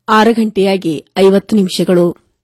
ಆರು ಗಂಟೆಯಾಗಿ ಐವತ್ತು ನಿಮಿಷಗಳು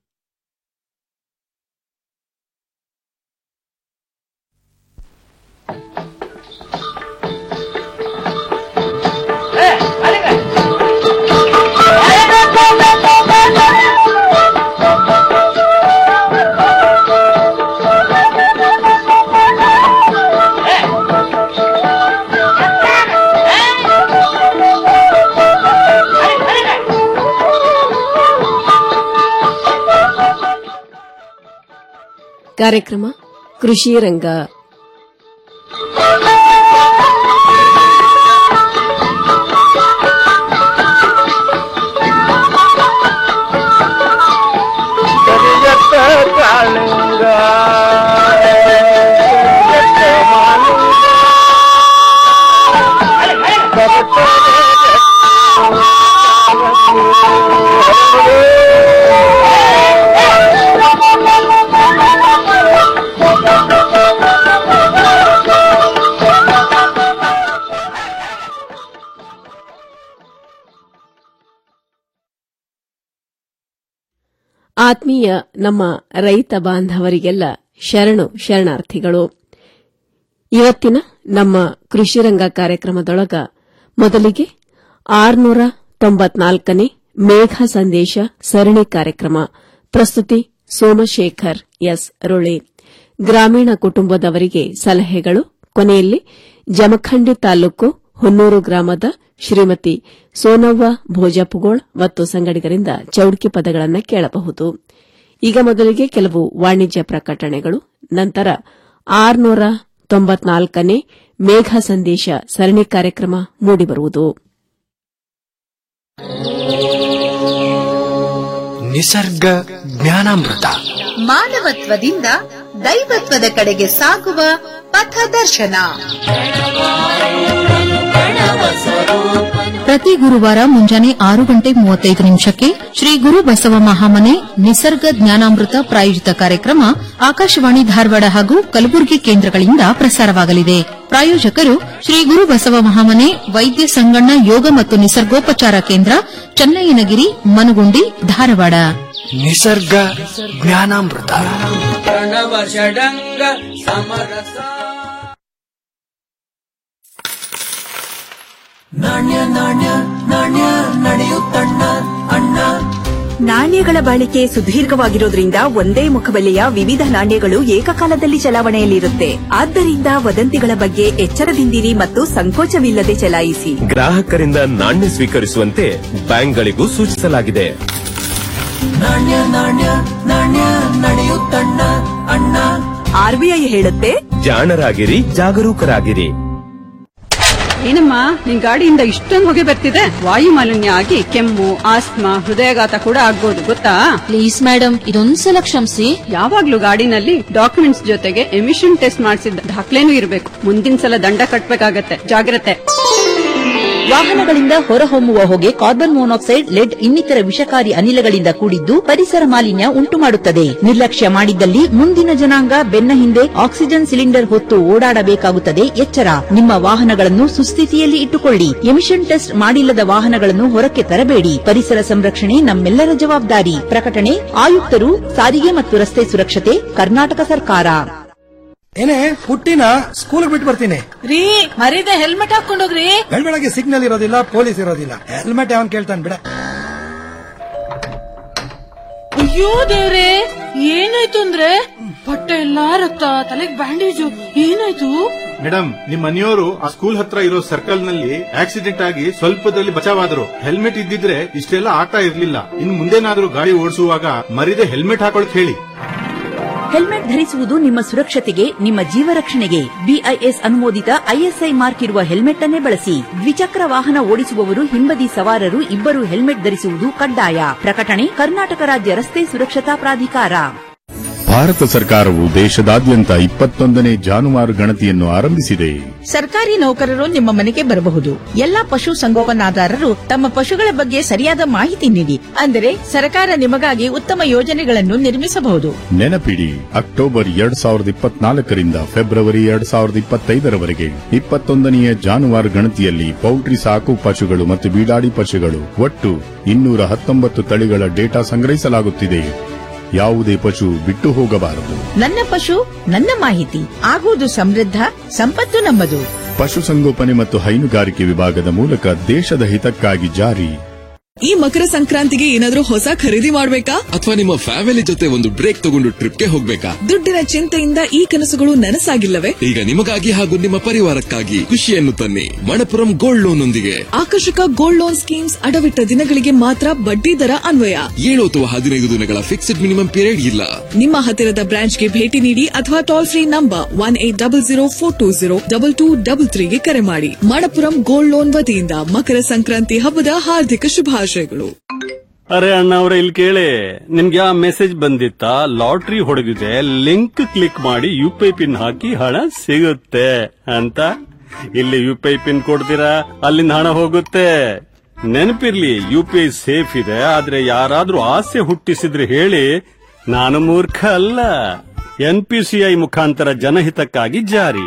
ಕಾರ್ಯಕ್ರಮ ಕೃಷಿ ರಂಗ ಕರಿಯತ್ತ ಕಾಳಿಂಗ ಕರಿಯತ್ತ ಮಾಲಿಂಗ ಆತ್ಮೀಯ ನಮ್ಮ ರೈತ ಬಾಂಧವರಿಗೆಲ್ಲ ಶರಣು ಶರಣಾರ್ಥಿಗಳು ಇವತ್ತಿನ ನಮ್ಮ ಕೃಷಿರಂಗ ಕಾರ್ಯಕ್ರಮದೊಳಗ ಮೊದಲಿಗೆ ಆರ್ನೂರ ತೊಂಬತ್ನಾಲ್ಕನೇ ಮೇಘ ಸಂದೇಶ ಸರಣಿ ಕಾರ್ಯಕ್ರಮ ಪ್ರಸ್ತುತಿ ಸೋಮಶೇಖರ್ ಎಸ್ ರುಳೆ ಗ್ರಾಮೀಣ ಕುಟುಂಬದವರಿಗೆ ಸಲಹೆಗಳು ಕೊನೆಯಲ್ಲಿ ಜಮಖಂಡಿ ತಾಲೂಕು ಹೊನ್ನೂರು ಗ್ರಾಮದ ಶ್ರೀಮತಿ ಸೋನವ್ವ ಭೋಜಪುಗೋಳ್ ಮತ್ತು ಸಂಗಡಿಗರಿಂದ ಚೌಡ್ಕಿ ಪದಗಳನ್ನು ಕೇಳಬಹುದು ಈಗ ಮೊದಲಿಗೆ ಕೆಲವು ವಾಣಿಜ್ಯ ಪ್ರಕಟಣೆಗಳು ನಂತರ ಆರ್ನೂರ ತೊಂಬತ್ನಾಲ್ಕನೇ ಮೇಘ ಸಂದೇಶ ಸರಣಿ ಕಾರ್ಯಕ್ರಮ ಮೂಡಿಬರುವುದು ನಿಸರ್ಗ ಜ್ಞಾನಾಮೃತ ಮಾನವತ್ವದಿಂದ ದೈವತ್ವದ ಕಡೆಗೆ ಸಾಗುವ ಪಥದರ್ಶನ ಪ್ರತಿ ಗುರುವಾರ ಮುಂಜಾನೆ ಆರು ಗಂಟೆ ಮೂವತ್ತೈದು ನಿಮಿಷಕ್ಕೆ ಶ್ರೀ ಗುರು ಬಸವ ಮಹಾಮನೆ ನಿಸರ್ಗ ಜ್ಞಾನಾಮೃತ ಪ್ರಾಯೋಜಿತ ಕಾರ್ಯಕ್ರಮ ಆಕಾಶವಾಣಿ ಧಾರವಾಡ ಹಾಗೂ ಕಲಬುರಗಿ ಕೇಂದ್ರಗಳಿಂದ ಪ್ರಸಾರವಾಗಲಿದೆ ಪ್ರಾಯೋಜಕರು ಶ್ರೀ ಗುರು ಬಸವ ಮಹಾಮನೆ ವೈದ್ಯ ಸಂಗಣ್ಣ ಯೋಗ ಮತ್ತು ನಿಸರ್ಗೋಪಚಾರ ಕೇಂದ್ರ ಚನ್ನಯ್ಯನಗಿರಿ ಮನಗುಂಡಿ ಧಾರವಾಡ ನಿಸರ್ಗ ಜ್ಞಾನಾಮೃತ ಪ್ರಣವ ಷಡಂಗ ಸಮರಸ ನಾಣ್ಯ ನಾಣ್ಯ ನಾಣ್ಯ ನಡೆಯುತ್ತಣ್ಣ ಅಣ್ಣ ನಾಣ್ಯಗಳ ಬಾಳಿಕೆ ಸುದೀರ್ಘವಾಗಿರೋದ್ರಿಂದ ಒಂದೇ ಮುಖಬೆಲೆಯ ವಿವಿಧ ನಾಣ್ಯಗಳು ಏಕಕಾಲದಲ್ಲಿ ಚಲಾವಣೆಯಲ್ಲಿರುತ್ತೆ ಆದ್ದರಿಂದ ವದಂತಿಗಳ ಬಗ್ಗೆ ಎಚ್ಚರದಿಂದಿರಿ ಮತ್ತು ಸಂಕೋಚವಿಲ್ಲದೆ ಚಲಾಯಿಸಿ ಗ್ರಾಹಕರಿಂದ ನಾಣ್ಯ ಸ್ವೀಕರಿಸುವಂತೆ ಬ್ಯಾಂಕ್ಗಳಿಗೂ ಸೂಚಿಸಲಾಗಿದೆ ನಾಣ್ಯ ನಾಣ್ಯ ನಾಣ್ಯ ನಡೆಯುತ್ತಣ್ಣ ಅಣ್ಣ ಆರ್ಬಿಐ ಹೇಳುತ್ತೆ ಜಾಣರಾಗಿರಿ ಜಾಗರೂಕರಾಗಿರಿ ಏನಮ್ಮ ನಿನ್ ಗಾಡಿಯಿಂದ ಇಷ್ಟೊಂದು ಹೊಗೆ ಬರ್ತಿದೆ ವಾಯು ಮಾಲಿನ್ಯ ಆಗಿ ಕೆಮ್ಮು ಆಸ್ತಮಾ ಹೃದಯಾಘಾತ ಕೂಡ ಆಗ್ಬೋದು ಗೊತ್ತಾ ಪ್ಲೀಸ್ ಮೇಡಮ್ ಇದೊಂದ್ಸಲ ಕ್ಷಮಿಸಿ ಯಾವಾಗ್ಲೂ ಗಾಡಿನಲ್ಲಿ ಡಾಕ್ಯುಮೆಂಟ್ಸ್ ಜೊತೆಗೆ ಎಮಿಷನ್ ಟೆಸ್ಟ್ ಮಾಡಿಸಿದ ದಾಖಲೆನೂ ಇರಬೇಕು ಮುಂದಿನ ಸಲ ದಂಡ ಕಟ್ಬೇಕಾಗತ್ತೆ ಜಾಗ್ರತೆ ವಾಹನಗಳಿಂದ ಹೊರಹೊಮ್ಮುವ ಹೊಗೆ ಕಾರ್ಬನ್ ಮೊನಾಕ್ಸೈಡ್ ಲೆಡ್ ಇನ್ನಿತರ ವಿಷಕಾರಿ ಅನಿಲಗಳಿಂದ ಕೂಡಿದ್ದು ಪರಿಸರ ಮಾಲಿನ್ಯ ಉಂಟು ಮಾಡುತ್ತದೆ ನಿರ್ಲಕ್ಷ್ಯ ಮಾಡಿದ್ದಲ್ಲಿ ಮುಂದಿನ ಜನಾಂಗ ಬೆನ್ನ ಹಿಂದೆ ಆಕ್ಸಿಜನ್ ಸಿಲಿಂಡರ್ ಹೊತ್ತು ಓಡಾಡಬೇಕಾಗುತ್ತದೆ ಎಚ್ಚರ ನಿಮ್ಮ ವಾಹನಗಳನ್ನು ಸುಸ್ಥಿತಿಯಲ್ಲಿ ಇಟ್ಟುಕೊಳ್ಳಿ ಎಮಿಷನ್ ಟೆಸ್ಟ್ ಮಾಡಿಲ್ಲದ ವಾಹನಗಳನ್ನು ಹೊರಕ್ಕೆ ತರಬೇಡಿ ಪರಿಸರ ಸಂರಕ್ಷಣೆ ನಮ್ಮೆಲ್ಲರ ಜವಾಬ್ದಾರಿ ಪ್ರಕಟಣೆ ಆಯುಕ್ತರು ಸಾರಿಗೆ ಮತ್ತು ರಸ್ತೆ ಸುರಕ್ಷತೆ ಕರ್ನಾಟಕ ಸರ್ಕಾರ ಏನೇ ಪುಟ್ಟಿನ ಸ್ಕೂಲ್ ಬಿಟ್ಟು ಬರ್ತೀನಿ ರೀ ಮರೀದೆ ಹೆಲ್ಮೆಟ್ ಹಾಕೊಂಡೋಗ್ರಿ ಬೆಳಗ್ಗೆ ಸಿಗ್ನಲ್ ಇರೋದಿಲ್ಲ ಪೊಲೀಸ್ ಇರೋದಿಲ್ಲ ಹೆಲ್ಮೆಟ್ ಯಾವನ್ ಕೇಳ್ತಾನೆ ಬಿಡ ಅಯ್ಯೋ ದೇವ್ರೆ ಏನಾಯ್ತು ಅಂದ್ರೆ ಬಟ್ಟೆ ಎಲ್ಲಾ ರಕ್ತ ತಲೆಗ್ ಬ್ಯಾಂಡೇಜು ಏನಾಯ್ತು ಮೇಡಮ್ ನಿಮ್ ಮನೆಯವರು ಆ ಸ್ಕೂಲ್ ಹತ್ರ ಇರೋ ಸರ್ಕಲ್ ನಲ್ಲಿ ಆಕ್ಸಿಡೆಂಟ್ ಆಗಿ ಸ್ವಲ್ಪದಲ್ಲಿ ಬಚಾವಾದ್ರು ಹೆಲ್ಮೆಟ್ ಇದ್ದಿದ್ರೆ ಇಷ್ಟೆಲ್ಲ ಆಗ್ತಾ ಇರ್ಲಿಲ್ಲ ಇನ್ ಮುಂದೇನಾದ್ರೂ ಗಾಡಿ ಓಡಿಸುವಾಗ ಮರಿದೆ ಹೆಲ್ಮೆಟ್ ಹಾಕೊಳಕ್ ಹೇಳಿ ಹೆಲ್ಮೆಟ್ ಧರಿಸುವುದು ನಿಮ್ಮ ಸುರಕ್ಷತೆಗೆ ನಿಮ್ಮ ಜೀವ ರಕ್ಷಣೆಗೆ ಬಿಐಎಸ್ ಅನುಮೋದಿತ ಐಎಸ್ಐ ಮಾರ್ಕ್ ಇರುವ ಹೆಲ್ಮೆಟ್ ಅನ್ನೇ ಬಳಸಿ ದ್ವಿಚಕ್ರ ವಾಹನ ಓಡಿಸುವವರು ಹಿಂಬದಿ ಸವಾರರು ಇಬ್ಬರು ಹೆಲ್ಮೆಟ್ ಧರಿಸುವುದು ಕಡ್ಡಾಯ ಪ್ರಕಟಣೆ ಕರ್ನಾಟಕ ರಾಜ್ಯ ರಸ್ತೆ ಸುರಕ್ಷತಾ ಪ್ರಾಧಿಕಾರ ಭಾರತ ಸರ್ಕಾರವು ದೇಶದಾದ್ಯಂತ ಇಪ್ಪತ್ತೊಂದನೇ ಜಾನುವಾರು ಗಣತಿಯನ್ನು ಆರಂಭಿಸಿದೆ ಸರ್ಕಾರಿ ನೌಕರರು ನಿಮ್ಮ ಮನೆಗೆ ಬರಬಹುದು ಎಲ್ಲಾ ಪಶು ಸಂಗೋಪನಾದಾರರು ತಮ್ಮ ಪಶುಗಳ ಬಗ್ಗೆ ಸರಿಯಾದ ಮಾಹಿತಿ ನೀಡಿ ಅಂದರೆ ಸರ್ಕಾರ ನಿಮಗಾಗಿ ಉತ್ತಮ ಯೋಜನೆಗಳನ್ನು ನಿರ್ಮಿಸಬಹುದು ನೆನಪಿಡಿ ಅಕ್ಟೋಬರ್ ಎರಡ್ ಸಾವಿರದ ಇಪ್ಪತ್ನಾಲ್ಕರಿಂದ ಫೆಬ್ರವರಿ ಎರಡ್ ಸಾವಿರದ ಇಪ್ಪತ್ತೈದರವರೆಗೆ ಇಪ್ಪತ್ತೊಂದನೆಯ ಜಾನುವಾರು ಗಣತಿಯಲ್ಲಿ ಪೌಲ್ಟ್ರಿ ಸಾಕು ಪಶುಗಳು ಮತ್ತು ಬೀಡಾಡಿ ಪಶುಗಳು ಒಟ್ಟು ಇನ್ನೂರ ಹತ್ತೊಂಬತ್ತು ತಳಿಗಳ ಡೇಟಾ ಸಂಗ್ರಹಿಸಲಾಗುತ್ತಿದೆ ಯಾವುದೇ ಪಶು ಬಿಟ್ಟು ಹೋಗಬಾರದು ನನ್ನ ಪಶು ನನ್ನ ಮಾಹಿತಿ ಆಗುವುದು ಸಮೃದ್ಧ ಸಂಪತ್ತು ನಮ್ಮದು ಪಶುಸಂಗೋಪನೆ ಮತ್ತು ಹೈನುಗಾರಿಕೆ ವಿಭಾಗದ ಮೂಲಕ ದೇಶದ ಹಿತಕ್ಕಾಗಿ ಜಾರಿ ಈ ಮಕರ ಸಂಕ್ರಾಂತಿಗೆ ಏನಾದ್ರೂ ಹೊಸ ಖರೀದಿ ಮಾಡ್ಬೇಕಾ ಅಥವಾ ನಿಮ್ಮ ಫ್ಯಾಮಿಲಿ ಜೊತೆ ಒಂದು ಬ್ರೇಕ್ ತಗೊಂಡು ಟ್ರಿಪ್ಗೆ ಹೋಗ್ಬೇಕಾ ದುಡ್ಡಿನ ಚಿಂತೆಯಿಂದ ಈ ಕನಸುಗಳು ನನಸಾಗಿಲ್ಲವೇ ಈಗ ನಿಮಗಾಗಿ ಹಾಗೂ ನಿಮ್ಮ ಪರಿವಾರಕ್ಕಾಗಿ ಖುಷಿಯನ್ನು ತನ್ನಿ ಮಣಪುರಂ ಗೋಲ್ಡ್ ಲೋನ್ ಒಂದಿಗೆ ಆಕರ್ಷಕ ಗೋಲ್ಡ್ ಲೋನ್ ಸ್ಕೀಮ್ಸ್ ಅಡವಿಟ್ಟ ದಿನಗಳಿಗೆ ಮಾತ್ರ ಬಡ್ಡಿ ದರ ಅನ್ವಯ ಏಳು ಅಥವಾ ಹದಿನೈದು ದಿನಗಳ ಫಿಕ್ಸ್ಡ್ ಮಿನಿಮಮ್ ಪೀರಿಯಡ್ ಇಲ್ಲ ನಿಮ್ಮ ಹತ್ತಿರದ ಬ್ರಾಂಚ್ಗೆ ಭೇಟಿ ನೀಡಿ ಅಥವಾ toll free number one eight double zero four two zero double two double ತ್ರೀಗೆ ಕರೆ ಮಾಡಿ ಮಣಪುರಂ ಗೋಲ್ಡ್ ಲೋನ್ ವತಿಯಿಂದ ಮಕರ ಸಂಕ್ರಾಂತಿ ಹಬ್ಬದ ಹಾರ್ದಿಕ ಶುಭಾಶಯಗಳು ಅರೆ ಅಣ್ಣ ಅವ್ರ ಇಲ್ಲಿ ಕೇಳಿ ನಿಮ್ಗೆ ಆ ಮೆಸೇಜ್ ಬಂದಿತ್ತಾ ಲಾಟ್ರಿ ಹೊಡೆದಿದೆ ಲಿಂಕ್ ಕ್ಲಿಕ್ ಮಾಡಿ ಯು ಪಿ ಐ ಪಿನ್ ಹಾಕಿ ಹಣ ಸಿಗುತ್ತೆ ಅಂತ ಇಲ್ಲಿ ಯು ಪಿ ಐ ಪಿನ್ ಕೊಡ್ತೀರಾ ಅಲ್ಲಿಂದ ಹಣ ಹೋಗುತ್ತೆ ನೆನಪಿರ್ಲಿ ಯು ಪಿ ಐ ಸೇಫ್ ಇದೆ ಆದ್ರೆ ಯಾರಾದ್ರೂ ಆಸೆ ಹುಟ್ಟಿಸಿದ್ರೆ ಹೇಳಿ ನಾನು ಮೂರ್ಖ ಅಲ್ಲ ಎನ್ ಪಿ ಸಿ ಐ ಮುಖಾಂತರ ಜನಹಿತಕ್ಕಾಗಿ ಜಾರಿ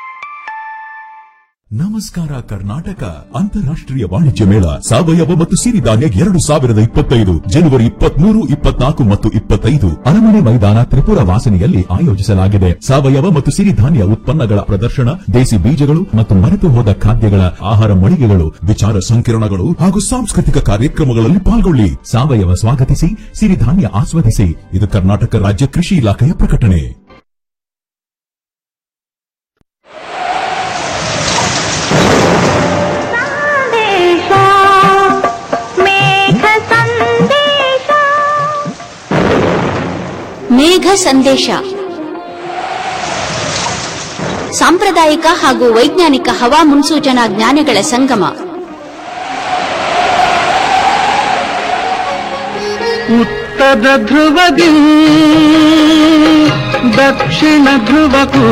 ನಮಸ್ಕಾರ ಕರ್ನಾಟಕ ಅಂತಾರಾಷ್ಟ್ರೀಯ ವಾಣಿಜ್ಯ ಮೇಳ ಸಾವಯವ ಮತ್ತು ಸಿರಿಧಾನ್ಯ ಎರಡು ಸಾವಿರದ ಇಪ್ಪತ್ತೈದು ಜನವರಿ ಇಪ್ಪತ್ಮೂರು ಇಪ್ಪತ್ನಾಲ್ಕು ಮತ್ತು ಇಪ್ಪತ್ತೈದು ಅರಮನೆ ಮೈದಾನ ತ್ರಿಪುರ ವಾಸನೆಯಲ್ಲಿ ಆಯೋಜಿಸಲಾಗಿದೆ ಸಾವಯವ ಮತ್ತು ಸಿರಿಧಾನ್ಯ ಉತ್ಪನ್ನಗಳ ಪ್ರದರ್ಶನ ದೇಸಿ ಬೀಜಗಳು ಮತ್ತು ಮರೆತು ಹೋದ ಖಾದ್ಯಗಳ ಆಹಾರ ಮಳಿಗೆಗಳು ವಿಚಾರ ಸಂಕಿರಣಗಳು ಹಾಗೂ ಸಾಂಸ್ಕೃತಿಕ ಕಾರ್ಯಕ್ರಮಗಳಲ್ಲಿ ಪಾಲ್ಗೊಳ್ಳಿ ಸಾವಯವ ಸ್ವಾಗತಿಸಿ ಸಿರಿಧಾನ್ಯ ಆಸ್ವಾದಿಸಿ ಇದು ಕರ್ನಾಟಕ ರಾಜ್ಯ ಕೃಷಿ ಇಲಾಖೆಯ ಪ್ರಕಟಣೆ ಮೇಘ ಸಂದೇಶ ಸಾಂಪ್ರದಾಯಿಕ ಹಾಗೂ ವೈಜ್ಞಾನಿಕ ಹವಾ ಮುನ್ಸೂಚನಾ ಜ್ಞಾನಗಳ ಸಂಗಮ ಉತ್ತರ ಧ್ರುವದಿ ದಕ್ಷಿಣ ಧ್ರುವಕ್ಕೂ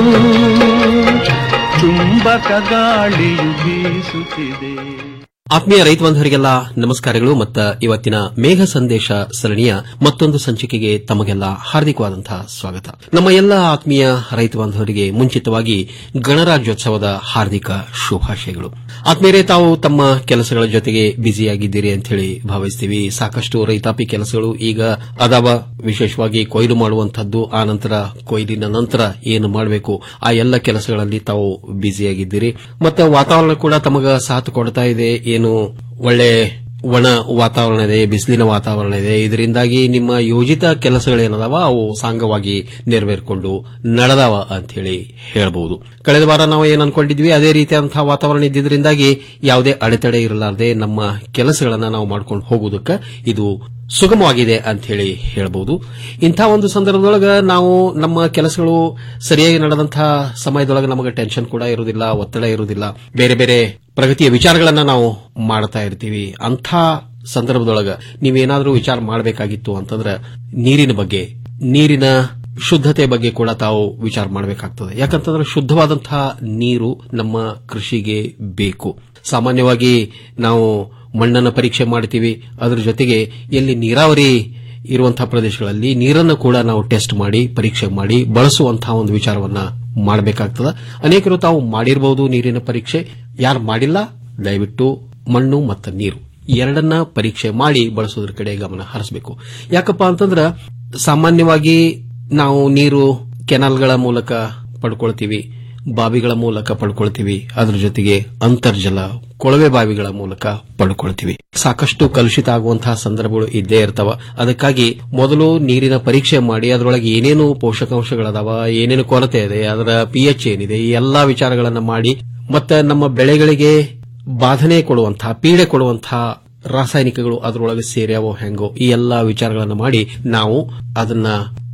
ಚುಂಬಕ ಗಾಳಿಯು ಬೀಸುತ್ತಿದೆ ಆತ್ಮೀಯ ರೈತ ಬಾಂಧವರಿಗೆಲ್ಲ ನಮಸ್ಕಾರಗಳು ಮತ್ತ ಇವತ್ತಿನ ಮೇಘ ಸಂದೇಶ ಸರಣಿಯ ಮತ್ತೊಂದು ಸಂಚಿಕೆಗೆ ತಮಗೆಲ್ಲ ಹಾರ್ದಿಕವಾದಂತಹ ಸ್ವಾಗತ ನಮ್ಮ ಎಲ್ಲ ಆತ್ಮೀಯ ರೈತ ಬಾಂಧವರಿಗೆ ಮುಂಚಿತವಾಗಿ ಗಣರಾಜ್ಯೋತ್ಸವದ ಹಾರ್ದಿಕ ಶುಭಾಶಯಗಳು ಆತ್ಮೀಯರೇ ತಾವು ತಮ್ಮ ಕೆಲಸಗಳ ಜೊತೆಗೆ ಬ್ಯುಸಿಯಾಗಿದ್ದೀರಿ ಅಂತ ಹೇಳಿ ಭಾವಿಸ್ತೀವಿ ಸಾಕಷ್ಟು ರೈತಾಪಿ ಕೆಲಸಗಳು ಈಗ ಅದಾವ ವಿಶೇಷವಾಗಿ ಕೊಯ್ಲು ಮಾಡುವಂತಹದ್ದು ಆ ನಂತರ ಕೊಯ್ಲಿನ ನಂತರ ಏನು ಮಾಡಬೇಕು ಆ ಎಲ್ಲ ಕೆಲಸಗಳಲ್ಲಿ ತಾವು ಬ್ಯುಸಿಯಾಗಿದ್ದೀರಿ ಮತ್ತು ವಾತಾವರಣ ಕೂಡ ತಮಗ ಸಾಥ್ ಕೊಡ್ತಾ ಇದೆ ಏನು ಒಳ್ಳೆ ಒಣ ವಾತಾವರಣ ಇದೆ ಬಿಸಿಲಿನ ವಾತಾವರಣ ಇದೆ ಇದರಿಂದಾಗಿ ನಿಮ್ಮ ಯೋಜಿತ ಕೆಲಸಗಳೇನದಾವ ಅವು ಸಾಂಗವಾಗಿ ನೆರವೇರಿಕೊಂಡು ನಡೆದಾವ ಅಂತ ಹೇಳಿ ಹೇಳಬಹುದು ಕಳೆದ ವಾರ ನಾವು ಏನ್ ಅನ್ಕೊಂಡಿದ್ವಿ ಅದೇ ರೀತಿಯಾದಂತಹ ವಾತಾವರಣ ಇದ್ದಿದ್ರಿಂದಾಗಿ ಯಾವುದೇ ಅಡೆತಡೆ ಇರಲಾರದೆ ನಮ್ಮ ಕೆಲಸಗಳನ್ನ ನಾವು ಮಾಡ್ಕೊಂಡು ಹೋಗುವುದಕ್ಕೆ ಇದು ಸುಗಮವಾಗಿದೆ ಅಂತ ಹೇಳಿ ಹೇಳಬಹುದು ಇಂಥ ಒಂದು ಸಂದರ್ಭದೊಳಗ ನಾವು ನಮ್ಮ ಕೆಲಸಗಳು ಸರಿಯಾಗಿ ನಡೆದಂತಹ ಸಮಯದೊಳಗೆ ನಮಗೆ ಟೆನ್ಷನ್ ಕೂಡ ಇರುವುದಿಲ್ಲ ಒತ್ತಡ ಇರುವುದಿಲ್ಲ ಬೇರೆ ಬೇರೆ ಪ್ರಗತಿಯ ವಿಚಾರಗಳನ್ನ ನಾವು ಮಾಡ್ತಾ ಇರ್ತೀವಿ ಅಂಥ ಸಂದರ್ಭದೊಳಗ ನೀವೇನಾದ್ರೂ ವಿಚಾರ ಮಾಡಬೇಕಾಗಿತ್ತು ಅಂತಂದ್ರೆ ನೀರಿನ ಬಗ್ಗೆ ನೀರಿನ ಶುದ್ಧತೆ ಬಗ್ಗೆ ಕೂಡ ತಾವು ವಿಚಾರ ಮಾಡಬೇಕಾಗ್ತದೆ ಯಾಕಂತಂದ್ರೆ ಶುದ್ಧವಾದಂತಹ ನೀರು ನಮ್ಮ ಕೃಷಿಗೆ ಬೇಕು ಸಾಮಾನ್ಯವಾಗಿ ನಾವು ಮಣ್ಣನ್ನು ಪರೀಕ್ಷೆ ಮಾಡ್ತೀವಿ ಅದರ ಜೊತೆಗೆ ಎಲ್ಲಿ ನೀರಾವರಿ ಇರುವಂತಹ ಪ್ರದೇಶಗಳಲ್ಲಿ ನೀರನ್ನು ಕೂಡ ನಾವು ಟೆಸ್ಟ್ ಮಾಡಿ ಪರೀಕ್ಷೆ ಮಾಡಿ ಬಳಸುವಂತಹ ಒಂದು ವಿಚಾರವನ್ನ ಮಾಡಬೇಕಾಗ್ತದ ಅನೇಕರು ತಾವು ಮಾಡಿರಬಹುದು ನೀರಿನ ಪರೀಕ್ಷೆ ಯಾರು ಮಾಡಿಲ್ಲ ದಯವಿಟ್ಟು ಮಣ್ಣು ಮತ್ತು ನೀರು ಎರಡನ್ನ ಪರೀಕ್ಷೆ ಮಾಡಿ ಬಳಸೋದ್ರ ಕಡೆ ಗಮನ ಹರಿಸಬೇಕು ಯಾಕಪ್ಪ ಅಂತಂದ್ರ ಸಾಮಾನ್ಯವಾಗಿ ನಾವು ನೀರು ಕೆನಾಲ್ಗಳ ಮೂಲಕ ಪಡ್ಕೊಳ್ತೀವಿ ಬಾವಿಗಳ ಮೂಲಕ ಪಡ್ಕೊಳ್ತೀವಿ ಅದ್ರ ಜೊತೆಗೆ ಅಂತರ್ಜಲ ಕೊಳವೆ ಬಾವಿಗಳ ಮೂಲಕ ಪಡ್ಕೊಳ್ತೀವಿ ಸಾಕಷ್ಟು ಕಲುಷಿತ ಆಗುವಂತಹ ಸಂದರ್ಭಗಳು ಇದ್ದೇ ಇರ್ತಾವ ಅದಕ್ಕಾಗಿ ಮೊದಲು ನೀರಿನ ಪರೀಕ್ಷೆ ಮಾಡಿ ಅದರೊಳಗೆ ಏನೇನು ಪೋಷಕಾಂಶಗಳದಾವ ಏನೇನು ಕೊರತೆ ಇದೆ ಅದರ ಪಿಎಚ್ ಏನಿದೆ ಈ ಎಲ್ಲಾ ವಿಚಾರಗಳನ್ನ ಮಾಡಿ ಮತ್ತೆ ನಮ್ಮ ಬೆಳೆಗಳಿಗೆ ಬಾಧನೆ ಕೊಡುವಂತಹ ಪೀಡೆ ಕೊಡುವಂತಹ ರಾಸಾಯನಿಕಗಳು ಅದರೊಳಗೆ ಸೇರ್ಯಾವೋ ಹೆಂಗೋ ಈ ಎಲ್ಲಾ ವಿಚಾರಗಳನ್ನು ಮಾಡಿ ನಾವು ಅದನ್ನ